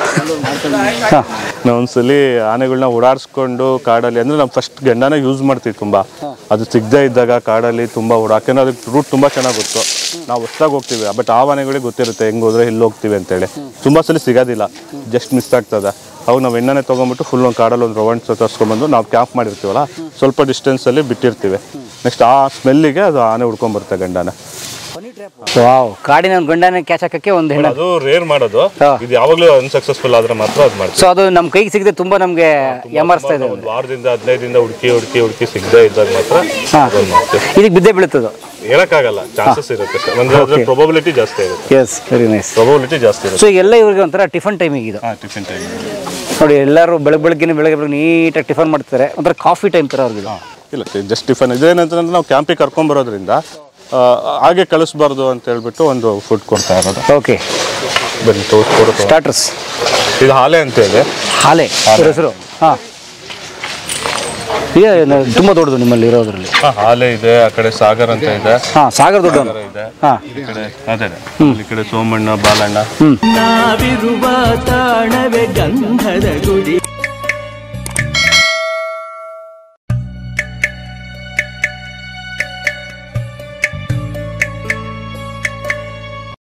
ನಾವು ಒಂದ್ಸಲಿ ಆನೆಗಳನ್ನ ಓಡಾಡಿಸ್ಕೊಂಡು ಕಾಡಲ್ಲಿ ಅಂದ್ರೆ ನಾವು ಫಸ್ಟ್ ಗಂಡನ ಯೂಸ್ ಮಾಡ್ತೀವಿ ತುಂಬ ಅದು ಸಿಗದೇ ಇದ್ದಾಗ ಕಾಡಲ್ಲಿ ತುಂಬ ಓಡಾಕೆಂದ್ರೆ ಅದಕ್ಕೆ ರೂಟ್ ತುಂಬ ಚೆನ್ನಾಗಿ ಗೊತ್ತು ನಾವು ಹೊಸ್ದಾಗಿ ಹೋಗ್ತೀವಿ ಬಟ್ ಆ ಆನೆಗಳಿಗೆ ಗೊತ್ತಿರುತ್ತೆ ಹೆಂಗೆ ಹೋದ್ರೆ ಎಲ್ಲಿ ಹೋಗ್ತೀವಿ ಅಂತೇಳಿ ತುಂಬ ಸಲ ಸಿಗೋದಿಲ್ಲ ಜಸ್ಟ್ ಮಿಸ್ ಆಗ್ತದೆ ಅವಾಗ ನಾವು ಎಣ್ಣೆನೆ ತೊಗೊಂಬಿಟ್ಟು ಫುಲ್ ಒಂದು ಕಾಡಲ್ಲಿ ಒಂದು ರೌಂಡ್ ತರಿಸ್ಕೊಂಡ್ಬಂದು ನಾವು ಕ್ಯಾಂಪ್ ಮಾಡಿರ್ತೀವಲ್ಲ ಸ್ವಲ್ಪ ಡಿಸ್ಟೆನ್ಸಲ್ಲಿ ಬಿಟ್ಟಿರ್ತೀವಿ ನೆಕ್ಸ್ಟ್ ಆ ಸ್ಮೆಲ್ಲಿಗೆ ಅದು ಆನೆ ಹುಡ್ಕೊಂಬರುತ್ತೆ ಗಂಡನ ವಾವ್ ಕಾಡಿನ ಒಂದು ಗಂಡನ ಕ್ಯಾಚ್ ಹಾಕಕ್ಕೆ ಒಂದು ಹೆಣ್ಣು ಅದು ರೇರ್ ಮಾಡೋದು ಹಾ. ಇದು ಯಾವಾಗಲೂ ಅನ್ಸಕ್ಸಸ್ಫುಲ್ ಆದ್ರೆ ಮಾತ್ರ ಅದು ಮಾಡ್ತೀವಿ ಸೊ ಅದು ನಮ್ಮ ಕೈಗೆ ಸಿಗದೆ ತುಂಬ ನಮಗೆ ಎಮರ್ಸ್ತಾ ಇದೆ ಒಂದು ವಾರದಿಂದ ಹದಿನೈದಿಂದ ಹುಡುಕಿ ಹುಡುಕಿ ಹುಡುಕಿ ಸಿಗದೆ ಇದ್ದಾಗ ಮಾತ್ರ ಹಾಂ ಅದನ್ನ ಮಾಡ್ತೀವಿ ಇದಕ್ಕೆ ಬಿದ್ದೇ ಬೀಳುತ್ತದು ಹೇಳಕ್ಕಾಗಲ್ಲ ಚಾನ್ಸಸ್ ಇರುತ್ತೆ ಅಷ್ಟೇ. ಅಂದ್ರೆ ಅದ್ರ ಪ್ರೊಬಬಿಲಿಟಿ ಜಾಸ್ತಿ ಇರುತ್ತೆ ಎಸ್ ವೆರಿ ನೈಸ್ ಪ್ರೊಬಬಿಲಿಟಿ ಜಾಸ್ತಿ ಇರುತ್ತೆ ಸೊ ಎಲ್ಲ ಇವ್ರಿಗೆ ಒಂಥರ ಟಿಫನ್ ಟೈಮಿಗೆ ಇದು ಹಾಂ ಟಿಫಿನ್ ಟೈಮ್ ನೋಡಿ ಎಲ್ಲರೂ ಬೆಳಗ್ಗೆ ಬೆಳಗ್ಗೆ ಬೆಳಗ್ಗೆ ಬೆಳಗ್ಗೆ ನೀಟಾಗಿ ಟಿಫನ್ ಮಾಡ್ತಾರೆ ಒಂಥರ ಕಾಫಿ ಟೈಮ್ ಥರ ಅವ್ರಿಗೆ ಇಲ್ಲ ಜಸ್ಟ್ ಟಿಫನ್ ಇದೇನಂತಂದ್ರೆ ನಾವು ಕ್ಯಾಂಪಿಗೆ ಕರ್ಕೊಂಬರೋದ್ರಿಂದ ಆ, ಹಾಗೆ ಕಳಿಸ್ಬಾರ್ದು ಅಂತ ಹೇಳ್ಬಿಟ್ಟು ಒಂದು ಫುಡ್ ಕೊಡ್ತಾ ಇರೋದು ಓಕೆ ಬನ್ನಿ ತೋರಿಸ್ಕೊಡು ಸ್ಟಾರ್ಟರ್ಸ್ ಇದು ಹಾಲೆ ಅಂತ ಇದೆ ಹಾಲೆ ಅವ್ರ ಹೆಸರು ಹಾಂ ಇದೆ ತುಂಬ ದೊಡ್ಡದು ನಿಮ್ಮಲ್ಲಿ ಇರೋದ್ರಲ್ಲಿ ಆ, ಹಾಲೆ ಇದೆ ಆ ಕಡೆ ಸಾಗರ್ ಅಂತ ಇದೆ ಹಾಂ ಸಾಗರ್ ದೊಡ್ಡವನು ಸಾಗರ ಇದೆ ಹಾಂ ಈ ಕಡೆ ಅದೇ ಈ ಕಡೆ ಸೋಮಣ್ಣ ಬಾಲಣ್ಣ ನಾವಿರುವ ತಾಣವೇ ಗಂಧದ ಗುಡಿ